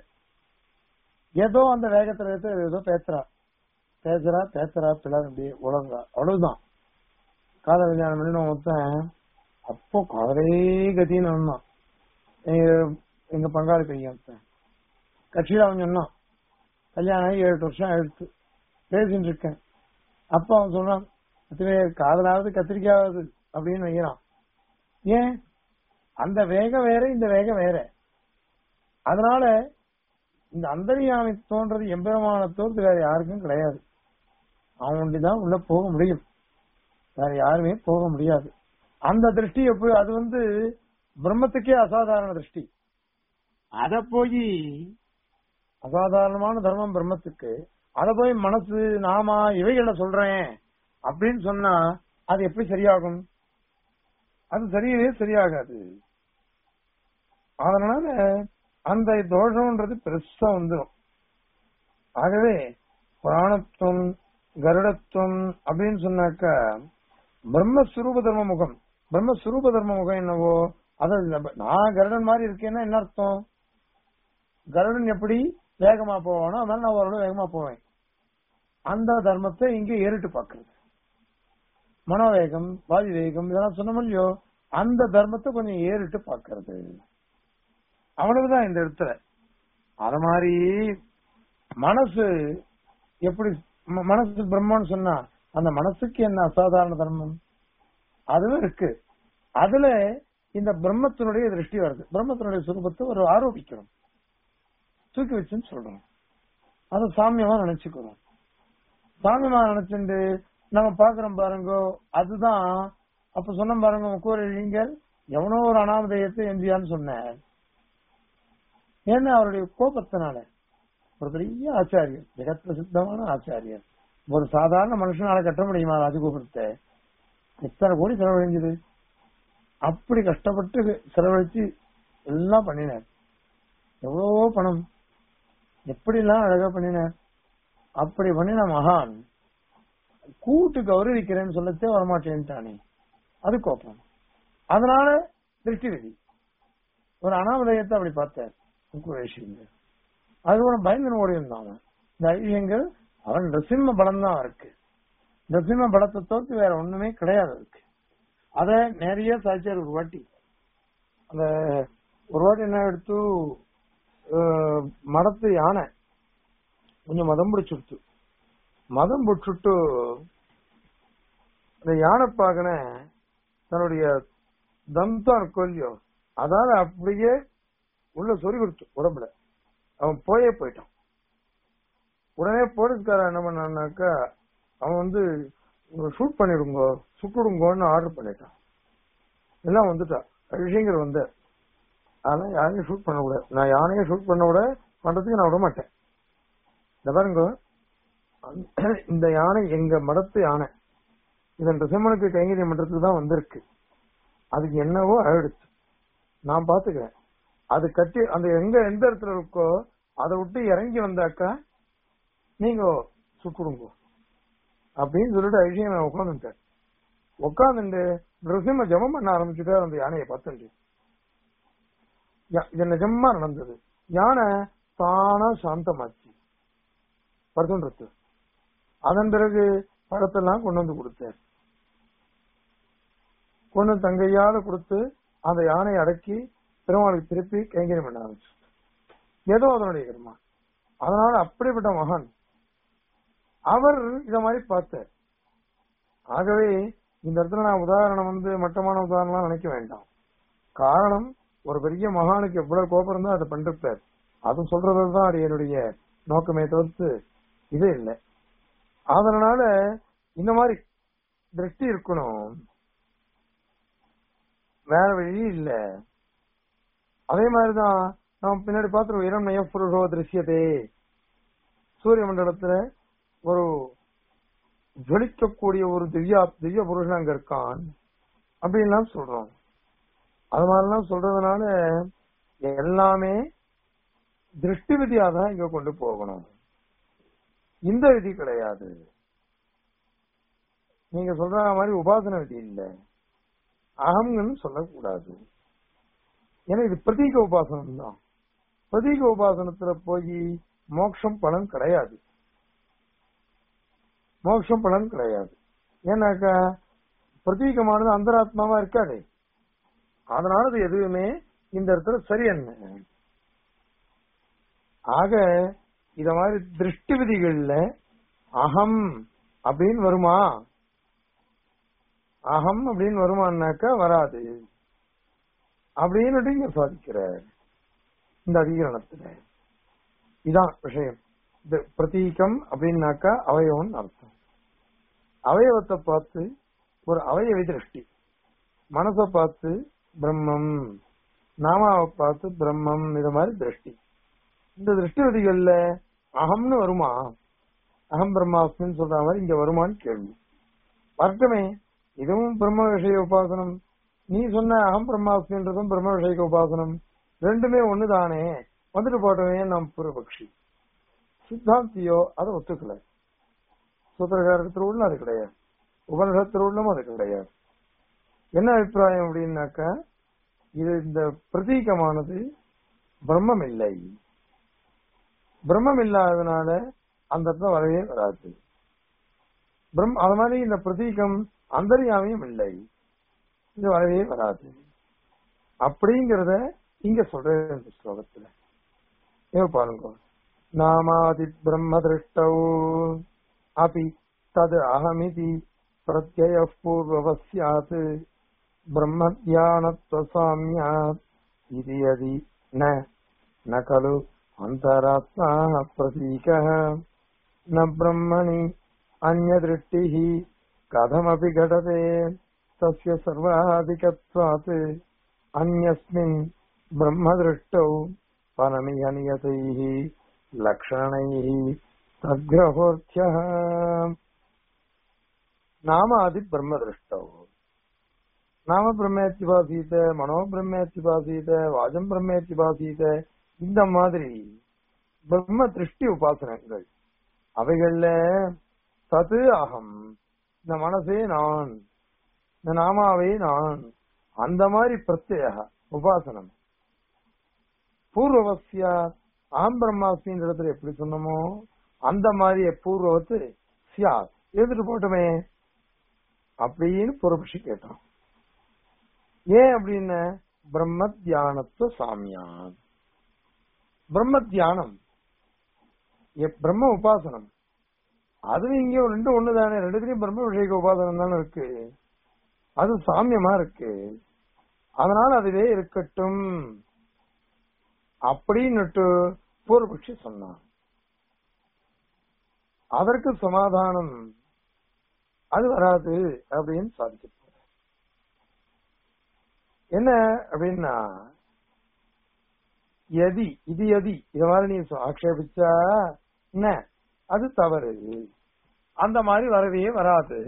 ஏதோ அந்த வேகத்துல ஏதோ ஏதோ பேசுறா பேசுறா பேசுறா பிள்ளை அப்படியே உலகா அவ்வளவுதான் காதல் கல்யாணம் பண்ணி ஒருத்தன் அப்போ காதலே கத்தின்னு வந்தான் எங்க- எங்க பங்காளி பையன் ஒருத்தன் கட்சியில அவன் சொன்னான் கல்யாணம் ஆகி ஏழு எட்டு வருஷம் ஆயிடுச்சு பேசிட்டு இருக்கேன் அப்ப அவன் சொன்னான் "அத்தனை காதலாவது கத்திரிக்காவது அப்படின்னு வைக்கிறான் ஏன் அந்த வேகம் வேற இந்த வேகம் வேற அதனால இந்த அந்தரியாமை தோன்றது எம்பெருமான தோற்று வேற யாருக்கும் கிடையாது அவன் தான் உள்ள போக முடியும் வேற யாருமே போக முடியாது அந்த திருஷ்டி எப்படி அது வந்து பிரம்மத்துக்கே அசாதாரண திருஷ்டி அத போய் அசாதாரணமான தர்மம் பிரம்மத்துக்கு அத போய் மனசு நாமா இவைகள சொல்றேன் அப்படின்னு சொன்னா அது எப்படி சரியாகும் அது சரியவே சரியாகாது அதனால அந்த தோஷம்ன்றது பெருசா வந்துடும் ஆகவே புராணத்துவம் கருடத்துவம் அப்படின்னு சொன்னாக்கா பிரம்மஸ்வரூப தர்ம முகம் பிரம்மஸ்வரூப தர்ம முகம் என்னவோ அதாவது நம்ம- நான் கருடன் மாதிரி இருக்கேன்னா என்ன அர்த்தம் கருடன் எப்படி வேகமா போவானோ அதனால நான் அவரோட வேகமா போவேன் அந்த தர்மத்தை இங்க ஏறிட்டு பாக்குறது மனோவேகம் வாயு வேகம் இதெல்லாம் சொன்னோம் இல்லையோ அந்த தர்மத்தை கொஞ்சம் ஏறிட்டு பாக்குறது அவ்வளவுதான் இந்த இடத்துல அத மாதிரி மனசு எப்படி ம- மனசு பிரம்மன்னு சொன்னா அந்த மனசுக்கு என்ன அசாதாரண தர்மம் அதுவும் இருக்கு அதுல இந்த பிரம்மத்தினுடைய திருஷ்டி வருது பிரம்மத்தினுடைய சுரூபத்தை ஒரு ஆரோபிக்கிறோம் தூக்கி வச்சுன்னு சொல்றோம் அதை சாமியமா நினைச்சுக்கிறோம் சாமியமா நினைச்சுட்டு நம்ம பாக்குறோம் பாருங்க அதுதான் அப்ப சொன்ன பாருங்க முக்கூரழிஞர் எவனோ ஒரு அனாமதயத்தை எந்தியான்னு சொன்னார் ஏன்னா அவருடைய கோபத்தினால ஒரு பெரிய ஆச்சாரியர் ஜெகத் பிரசித்தமான ஆச்சாரியர் ஒரு சாதாரண மனுஷனால கட்ட முடியுமா ராஜகோபுரத்தை எத்தனை கோடி செலவழிஞ்சது அப்படி கஷ்டப்பட்டு செலவழிச்சு எல்லாம் பண்ணினார் எவ்வளவோ பணம் எப்படி எல்லாம் அழகா பண்ணினார் அப்படி பண்ணின மகான் கூட்டு கௌரவிக்கிறேன்னு சொல்லச்சே வரமாட்டேன்ட்டானே அது கோபம் அதனால திருஷ்டி விதி ஒரு அனாமதயத்தை அப்படி பார்த்தார் முக்குவேஷிங்க அது கூட பயங்கர ஓடி இருந்தான் அவன். இந்த ஐயங்கள் அவன் நரசிம்ம பலம் தான் இருக்கு நரசிம்ம படத்தை தவிர்த்து வேற ஒண்ணுமே கிடையாது அதுக்கு அத நிறைய சாய்ச்சார் ஒரு வாட்டி அந்த ஒரு வாட்டி என்ன எடுத்து அஹ், மடத்து யானை கொஞ்சம் மதம் பிடிச்சுடுத்து மதம் பிடிச்சுட்டு அந்த யானை பாகன தன்னுடைய தந்தம் இருக்கோ இல்லையோ அதால அப்படியே உள்ள சொறி கொடுத்து உடம்புல அவன் போயே போயிட்டான் உடனே போலீஸ்காரன் என்ன பண்ணான்னாக்கா அவன் வந்து ஷூட் பண்ணிடுங்க சுட்டுடுங்கன்னு ஆர்டர் பண்ணிட்டான் எல்லாம் வந்துட்டா விஷயங்கள் வந்த அதெல்லாம் யாரையும் ஷூட் பண்ண கூடாது நான் யானையை ஷூட் பண்ண விட பண்றதுக்கு நான் விட மாட்டேன் இந்த பாருங்க அந்த- இந்த யானை எங்க மடத்து யானை இதன் ரிசமனுக்கு கைங்கரியம் பண்றதுக்கு தான் வந்திருக்கு அதுக்கு என்னவோ ஆயிடுச்சு நான் பாத்துக்கிறேன் அது கட்டி அந்த எங்க எந்த இடத்துல இருக்கோ அதை விட்டு இறங்கி வந்தாக்கா நீங்க சுட்டுடுங்க அப்படின்னு சொல்லிட்டு ஐஷியம் நான் உட்காந்துட்டேன் உட்காந்துட்டு நிருசிம்ம ஜெபம் பண்ண ஆரம்பிச்சுட்டார் அந்த யானையை பார்த்துட்டு யா- இது நிஜமா நடந்தது யானை தானா சாந்தமாச்சு படுத்துன்றது அதன் பிறகு பழத்தெல்லாம் கொண்டு வந்து கொடுத்தார் கொண்டு வந்து தங்கையால கொடுத்து அந்த யானையை அடக்கி பெருமாளுக்கு திருப்பி கைங்கரியம் பண்ண ஆரம்பிச்சு ஏதோ அதனுடைய கர்மா அதனால அப்படிப்பட்ட மகான் அவர் இத மாதிரி பார்த்தார் ஆகவே இந்த இடத்துல நான் உதாரணம் வந்து மட்டமான உதாரணம் நினைக்க வேண்டாம் காரணம் ஒரு பெரிய மகானுக்கு எவ்வளவு கோபம் இருந்தா அதை பண்ணிருப்பார் அது சொல்றதுதான் அது என்னுடைய நோக்கமே தவிர்த்து இது இல்லை அதனால இந்த மாதிரி திருஷ்டி இருக்கணும் வேற வழி இல்ல அதே மாதிரிதான் நம்ம பின்னாடி பார்த்துருவோம் இரம் நய புருஷோ திருஷ்யதே சூரிய மண்டலத்துல ஒரு ஜொலிக்கக்கூடிய ஒரு திவ்யா திவ்ய புருஷன் அங்க இருக்கான் அப்படின்லாம் சொல்றோம் அது மாதிரிலாம் சொல்றதுனால எல்லாமே திருஷ்டி விதியா தான் இங்க கொண்டு போகணும் இந்த விதி கிடையாது நீங்க சொல்ற மாதிரி உபாசன விதி இல்ல அகம்னு சொல்லக்கூடாது ஏன்னா இது பிரதீக உபாசனம் தான் பிரதீக உபாசனத்துல போய் மோட்சம் பலன் கிடையாது மோட்சம் பலன் கிடையாது ஏன்னாக்கா பிரதீகமானது அந்தராத்மாவா இருக்காது அதனால அது எதுவுமே இந்த இடத்துல சரி என்ன ஆக இத மாதிரி திருஷ்டி விதிகள்ல அகம் அப்படின்னு வருமா அகம் அப்படின்னு வருமானாக்கா வராது அப்படின்னு இங்க சாதிக்கிறார் இந்த அதிகரணத்துல இதான் விஷயம் இந்த பிரதீகம் அப்படின்னாக்கா அவயவன் அர்த்தம் அவயவத்தை பார்த்து ஒரு அவயவி திருஷ்டி மனசை பார்த்து பிரம்மம் நாமாவை பார்த்து பிரம்மம் இது மாதிரி திருஷ்டி இந்த திருஷ்டி விதிகள்ல அகம்னு வருமா அகம் பிரம்மாஸ்மின்னு சொல்ற மாதிரி இங்க வருமான்னு கேள்வி வரட்டுமே இதுவும் பிரம்ம விஷய உபாசனம் நீ சொன்ன அகம் பிரம்மாஸ்மின்றதும் பிரம்ம விஷய உபாசனம் ரெண்டுமே ஒண்ணுதானே வந்துட்டு போட்டவே நம் பூர்வபக்ஷி சித்தாந்தியோ அதை ஒத்துக்கல சூத்திரகார திருவுள்ள அது கிடையாது உபனிஷத் திருவுள்ளும் அது கிடையாது என்ன அபிப்பிராயம் அப்படின்னாக்கா இது இந்த பிரதீகமானது பிரம்மம் இல்லை பிரம்மம் இல்லாததுனால அந்த இடத்துல வரவே வராது பிரம் அது மாதிரி இந்த பிரதீகம் அந்தரியாமையும் இல்லை இது வரவே வராது அப்படிங்கறத இங்க சொல்ற இந்த ஸ்லோகத்துல ஏ பாருங்க நாமாதி பிரம்ம திருஷ்டௌ அபி தது அகமிதி பிரத்யய பூர்வவஸ்யாத் பிரம்ம தியானத்வசாமியாத் இது யதி ந ந கலு அந்தராத்மா பிரதீகः न ब्रह्मणि अन्यदृष्टिः कथमपि घटते तस्य सर्वाधिकत्वात् अन्यस्मिन् ब्रह्मदृष्टौ परमिह नियतैः लक्षणैः तद्ग्रहोऽर्थ्यः नामादि ब्रह्मदृष्टौ नाम ब्रह्मेत्युपासीत मनो ब्रह्मेत्युपासीत वाजம் ब्रह्मेत्युपासीत இந்த மாதிரி பிரம்ம திருஷ்டி உபாசனங்கள் அவைகள்ல தது அகம் இந்த மனசே நான் இந்த நாமாவே நான் அந்த மாதிரி பிரத்யேக உபாசனம் பூர்வவசியா ஆம் பிரம்மாஸ்மின்ற இடத்துல எப்படி சொன்னமோ அந்த மாதிரி பூர்வவத்து சியாத் இருந்துட்டு போட்டுமே அப்படின்னு பூர்வபக்ஷி கேட்டான் ஏன் அப்படின்னு பிரம்ம தியானத்துவ சாமியான் பிரம்ம தியானம் எ- பிரம்ம உபாசனம் அதுவும் இங்க ஒரு ரெண்டு ஒண்ணு தானே ரெண்டுத்திலயும் பிரம்ம விஷயக்க உபாசனம் தானே இருக்கு அது சாமியமா இருக்கு அதனால அதுவே இருக்கட்டும் அப்படின்னுட்டு பூர்வபக்ஷி சொன்னான் அதற்கு சமாதானம் அது வராது அப்படின்னு சாதிக்க என்ன அப்படின்னா எதி இது எதி இத மாதிரி நீ சொ- ஆக்ஷேபிச்சா என்ன அது தவறு அந்த மாதிரி வரவே வராது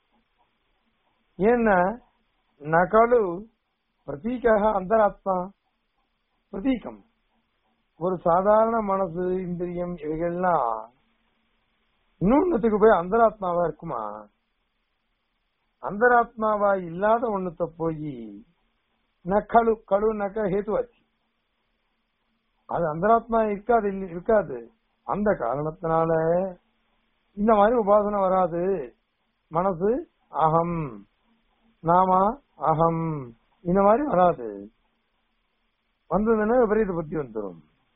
ஏன்னா நகலு பிரதீகாக அந்தராத்மா பிரதீகம் ஒரு சாதாரண மனசு இந்திரியம் இவைகள்லாம் இன்னொன்னுத்துக்கு போய் அந்தராத்மாவா இருக்குமா அந்தராத்மாவா இல்லாத ஒண்ணுத்த போய் நக்கழு கழுனாக்க ஹேத்துவாச்சு அது அந்தராத்மா இருக்காது இல்ல- இருக்காது அந்த காரணத்தினால இந்த மாதிரி உபாசனை வராது மனசு அகம் நாமா அகம் இந்த மாதிரி வராது வந்ததுன்னா விபரீத புத்தி வந்துடும்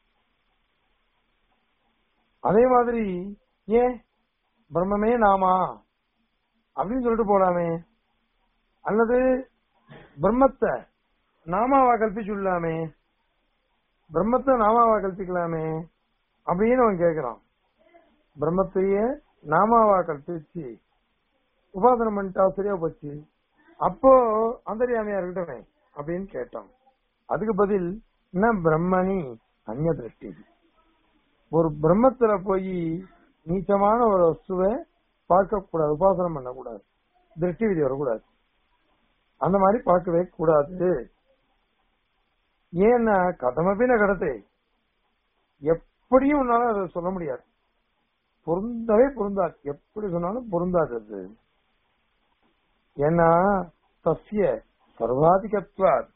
அதே மாதிரி ஏன் பிரம்மமே நாமா அப்படின்னு சொல்லிட்டு போலாமே அல்லது பிரம்மத்தை நாமாவா கல்பிச்சுள்ளாமே பிரம்மத்தை நாமாவா கல்பிக்கலாமே அப்படின்னு அவன் கேக்குறான் பிரம்மத்தையே நாமாவா கல்பிச்சு உபாசனை பண்ணிட்டா சரியா போச்சு அப்போ அந்தரியாமையா இருக்கட்டுமே அப்படின்னு கேட்டான் அதுக்கு பதில் என்ன பிரம்மணி அந்நிய திருஷ்டி ஒரு பிரம்மத்துல போய் நீச்சமான ஒரு வஸ்துவை பார்க்க கூடாது உபாசனம் பண்ணக்கூடாது திருஷ்டி விதி வரக்கூடாது அந்த மாதிரி பார்க்கவே கூடாது ஏன்னா கதமபின கடத்தை எப்படியும் உன்னால அதை சொல்ல முடியாது பொருந்தவே பொருந்தாது எப்படி சொன்னாலும் பொருந்தாது அது ஏன்னா சசிய சர்வாதிகத்வாத்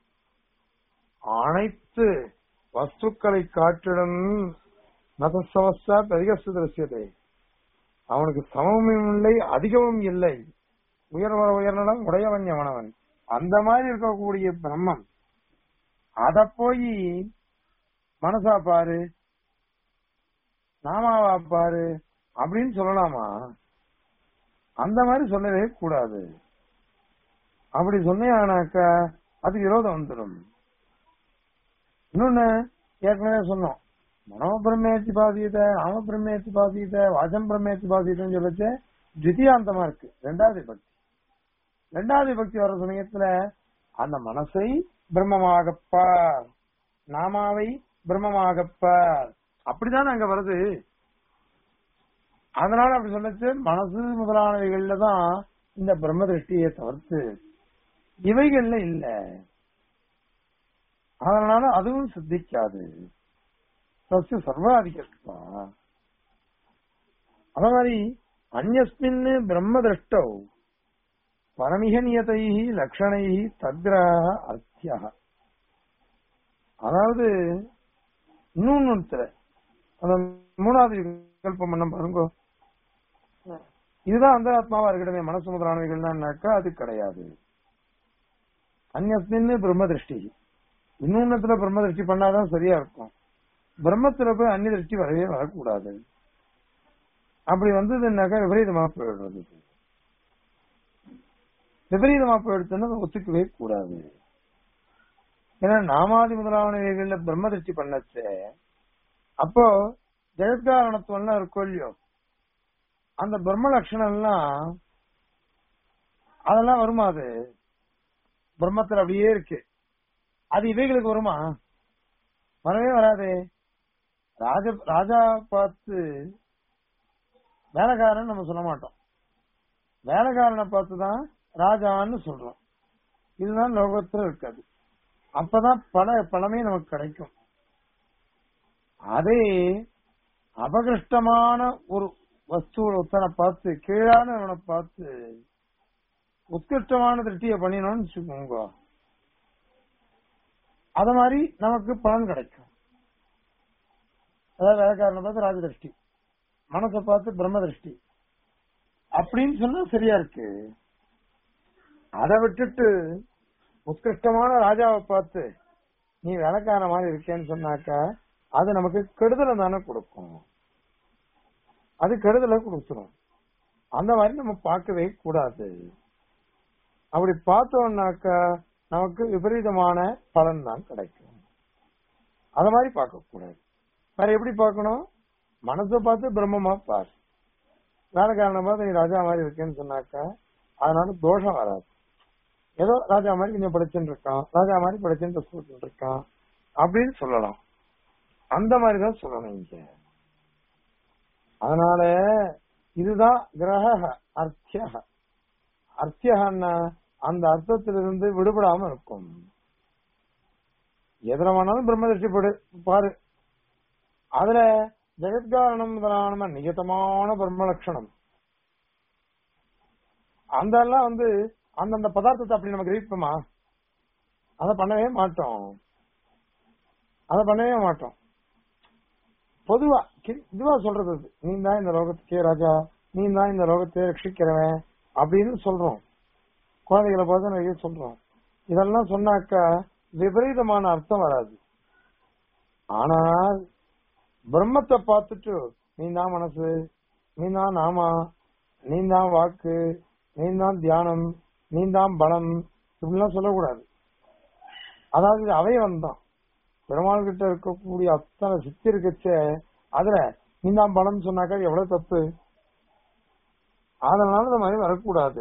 அனைத்து வஸ்துக்களை காட்டிடும் நதசவஸ்தா அதிகஸ்து திருஷ்யத்தை அவனுக்கு சமமும் இல்லை அதிகமும் இல்லை உயர்வர உயர்நலம் உடையவன் எவனவன் அந்த மாதிரி இருக்கக்கூடிய பிரம்மம் அத போய் மனசா பாரு நாமாவா பாரு அப்படின்னு சொல்லலாமா அந்த மாதிரி சொல்லவே கூடாது அப்படி சொன்னேனாக்கா அது விரோதம் வந்துடும் இன்னொன்னு ஏற்கனவே சொன்னோம் மனோ பிரம்மேத்தி பாதியத ஆம பிரம்மேத்தி பாதியத வாசம் பிரம்மேத்தி பாதியதன்னு சொல்லச்சு தித்தியாந்தமா இருக்கு ரெண்டாவது பக்தி ரெண்டாவது பக்தி வர்ற சமயத்துல அந்த மனசை பிரம்மமாகப்பார் நாமாவை பிரம்மமாகப்பார் அப்படிதான் அங்க வருது அதனால அப்படி சொல்லச்சு மனசு முதலானவைகள்ல தான் இந்த பிரம்ம திருஷ்டியை தவிர்த்து இவைகள்ல இல்ல அதனால அதுவும் சித்திக்காது சஸ்ய சர்வாதிகத்வா அத மாதிரி அந்யஸ்மின் பிரம்ம திருஷ்டோ பரமிக நியதை லட்சணை தத்ராக அர்த்தியா அதாவது இன்னொன்னு அந்த மூணாவது விகல்பம் பண்ண பாருங்க இதுதான் அந்த ஆத்மாவா இருக்கட்டுமே மனசு முதலானவைகள்னாக்கா அது கிடையாது அந்நியத்தின்னு பிரம்ம திருஷ்டி இன்னொன்னத்துல பிரம்ம திருஷ்டி பண்ணாதான் சரியா இருக்கும் பிரம்மத்துல போய் அந்நிய திருஷ்டி வரவே வரக்கூடாது அப்படி வந்ததுன்னாக்கா விபரீதமா போயிடுறது விபரீதமா போயிடுச்சுன்னா அதை ஒத்துக்கவே கூடாது ஏன்னா நாமாதி முதலானவைகள்ல பிரம்ம திருஷ்டி பண்ணச்சே அப்போ ஜெகத்காரணத்துவம்லாம் இருக்கும் இல்லையோ அந்த பிரம்ம லட்சணம் எல்லாம் அதெல்லாம் வருமா அது பிரம்மத்துல அப்படியே இருக்கு அது இவைகளுக்கு வருமா வரவே வராதே ராஜ ராஜா பார்த்து வேலைக்காரன் நம்ம சொல்ல மாட்டோம் வேலைக்காரனை பார்த்து தான் ராஜான்னு சொல்றோம் இதுதான் லோகத்துல இருக்காது அப்பதான் பல பலமே நமக்கு கிடைக்கும் அதே அபகிருஷ்டமான ஒரு வஸ்துவோட ஒத்தனை பார்த்து கீழானவனை பார்த்து உத்கிருஷ்டமான திருஷ்டியை பண்ணினோம்னு வச்சுக்கோங்க அத மாதிரி நமக்கு பலன் கிடைக்கும் அதாவது வேலைக்காரனை பார்த்து ராஜ திருஷ்டி மனசை பார்த்து பிரம்ம திருஷ்டி அப்படின்னு சொன்னா சரியா இருக்கு அதை விட்டுட்டு உத்கிருஷ்டமான ராஜாவை பார்த்து நீ வேலைக்கார மாதிரி இருக்கேன்னு சொன்னாக்கா அது நமக்கு கெடுதலை தானே கொடுக்கும் அது கெடுதலை கொடுத்துரும் அந்த மாதிரி நம்ம பார்க்கவே கூடாது அப்படி பார்த்தோம்னாக்கா நமக்கு விபரீதமான பலன் தான் கிடைக்கும் அத மாதிரி பார்க்க கூடாது வேற எப்படி பார்க்கணும் மனசை பார்த்து பிரம்மமா பார் வேலைக்காரனை பார்த்து நீ ராஜா மாதிரி இருக்கேன்னு சொன்னாக்கா அதனால தோஷம் வராது ஏதோ ராஜா மாதிரி கொஞ்சம் படிச்சுட்டு இருக்கான் ராஜா மாதிரி படிச்சுட்டு ட்ரெஸ் இருக்கான் அப்படின்னு சொல்லலாம் அந்த மாதிரி தான் சொல்லணும் இங்க அதனால இதுதான் கிரக அர்த்திய அர்த்தியன்னா அந்த அர்த்தத்திலிருந்து விடுபடாம இருக்கும் எதுல வேணாலும் பிரம்ம திருஷ்டி படு பாரு அதுல ஜெகத்காரணம் முதலான நிகதமான பிரம்ம லட்சணம் அந்த எல்லாம் வந்து அந்தந்த பதார்த்தத்தை அப்படி நம்ம கிரகிப்போமா அதை பண்ணவே மாட்டோம் அதை பண்ணவே மாட்டோம் பொதுவா கி- இதுவா சொல்றது அது. நீ தான் இந்த லோகத்துக்கே ராஜா நீ தான் இந்த லோகத்தை ரட்சிக்கிறவன் அப்படின்னு சொல்றோம் குழந்தைகளை பார்த்து நிறைய சொல்றோம் இதெல்லாம் சொன்னாக்கா விபரீதமான அர்த்தம் வராது ஆனால் பிரம்மத்தை பார்த்துட்டு நீ தான் மனசு நீ தான் நாமா நீ தான் வாக்கு நீ தான் தியானம் நீ தான் பலம் இப்படிலாம் சொல்லக்கூடாது அதாவது இது அவயவம் தான் பெருமாள் கிட்ட இருக்கக்கூடிய அத்தனை சித்தி இருக்கச்சே அதுல நீ தான் பலம் சொன்னாக்கா எவ்வளவு தப்பு அதனால இந்த மாதிரி வரக்கூடாது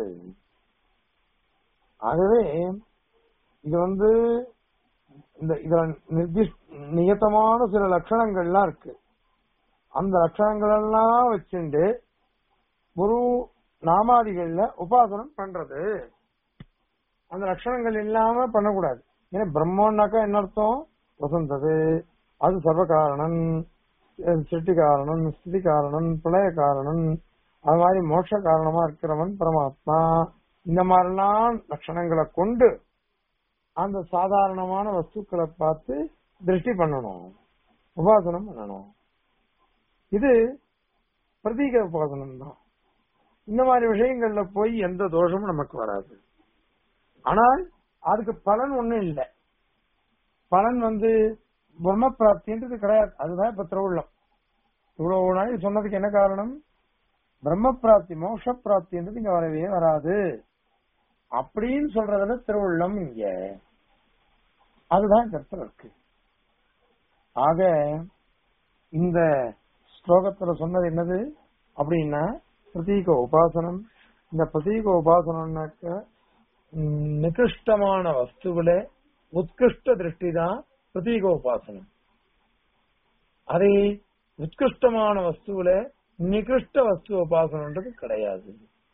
ஆகவே இது வந்து இந்த இதுல நிர்திஷ் நியத்தமான சில லட்சணங்கள்லாம் இருக்கு அந்த லட்சணங்கள் எல்லாம் வச்சுண்டு குரு நாமாதிகள்ல உபாசனம் பண்றது அந்த லட்சணங்கள் இல்லாம பண்ணக்கூடாது ஏன்னா பிரம்மன்னாக்கா என்ன அர்த்தம் வசந்தது அது சர்வ காரணம் சிருஷ்டி காரணம் ஸ்திதி காரணம் பிரளய காரணம் அது மாதிரி மோட்ச காரணமா இருக்கிறவன் பரமாத்மா இந்த மாதிரிலாம் லட்சணங்களை கொண்டு அந்த சாதாரணமான வஸ்துக்களை பார்த்து திருஷ்டி பண்ணணும் உபாசனம் பண்ணணும் இது பிரதீக உபாசனம் தான் இந்த மாதிரி விஷயங்கள்ல போய் எந்த தோஷமும் நமக்கு வராது ஆனால் அதுக்கு பலன் ஒண்ணும் இல்லை பலன் வந்து பிரம்ம பிராப்தின்றது கிடையாது அதுதான் இப்ப திருவுள்ளம் இவ்வளவு நாள் சொன்னதுக்கு என்ன காரணம் பிரம்ம பிராப்தி மோட்ச பிராப்தின்றது இங்க வரவே வராது அப்படின்னு சொல்றதுல திருவுள்ளம் இங்க அதுதான் கருத்துல இருக்கு ஆக இந்த ஸ்லோகத்துல சொன்னது என்னது அப்படின்னா பிரதீக உபாசனம் இந்த பிரதீக உபாசனம்னாக்க ம், நிகிருஷ்டமான வஸ்துவில உத்கிருஷ்ட திருஷ்டி தான் பிரதீக உபாசனம் அதே உத்கிருஷ்டமான வஸ்துவில நிகிருஷ்ட வஸ்து உபாசனம்ன்றது கிடையாது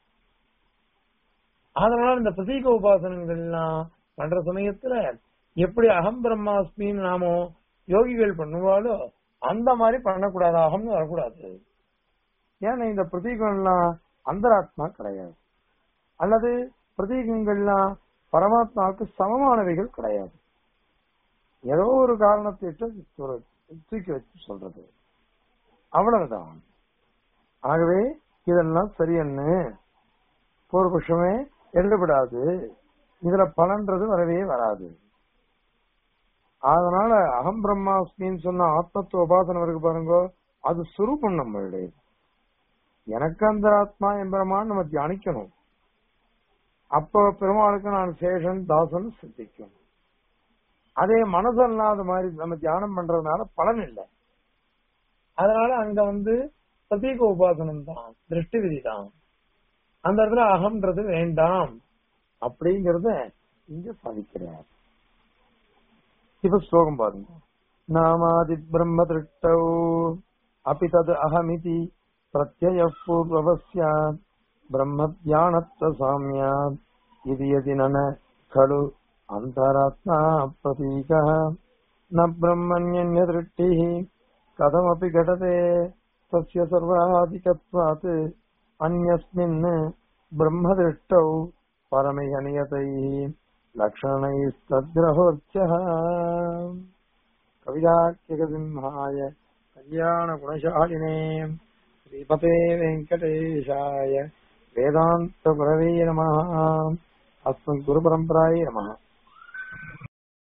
அதனால இந்த பிரதீக உபாசனங்கள் எல்லாம் பண்ற சமயத்துல எப்படி அகம் பிரம்மாஸ்மின்னு நாமோ யோகிகள் பண்ணுவாலோ அந்த மாதிரி பண்ணக்கூடாது அகம்னு வரக்கூடாது ஏன்னா இந்த பிரதீகங்கள்லாம் அந்தராத்மா கிடையாது அல்லது பிரதீகங்கள்லாம் பரமாத்மாவுக்கு சமமானவைகள் கிடையாது ஏதோ ஒரு காரணத்தை ஒரு தூக்கி வச்சு சொல்றது அவ்வளவுதான் ஆகவே இதெல்லாம் சரியன்னு பூர்வபட்சமே எழுதப்படாது இதுல பலன்றது வரவே வராது அதனால அகம் பிரம்மாஸ்மின்னு சொன்ன ஆத்மத்துவ உபாசனம் இருக்கு பாருங்க அது சுரூபம் நம்மளுடைய எனக்கு அந்த ஆத்மா எம்பெருமான் நம்ம தியானிக்கணும் அப்போ பெருமாளுக்கு நான் சேஷன் தாசன் சித்திக்கும் அதே மனசு இல்லாத மாதிரி நம்ம தியானம் பண்றதுனால பலன் இல்லை அதனால அங்க வந்து பிரதீக உபாசனம் தான் திருஷ்டி விதி தான் அந்த இடத்துல அகம்ன்றது வேண்டாம் அப்படிங்கறத இங்க சாதிக்கிறார் இப்ப ஸ்லோகம் பாருங்க நாமாதி பிரம்ம திருஷ்டௌ அபி தது அகமிதி பிரத்யய பூர்வவஸ்ய பிரம்ம தியானத்வ சாமியாத் இது யதி நன खलु अन्तरात्मा प्रतीकः न ब्रह्मण्यन्य दृष्टिः कथमपि घटते तस्य सर्वाधिकत्वात् अन्यस्मिन् ब्रह्मदृष्टौ परमिह नियतैः लक्षणैस्तद्ग्रहोच्चः कविदाख्यकसिंहाय कल्याणगुणशालिने श्रीपते वेङ्कटेशाय வேதாந்த குரவே நம அஸ்மத் குரு பரம்பராயே நம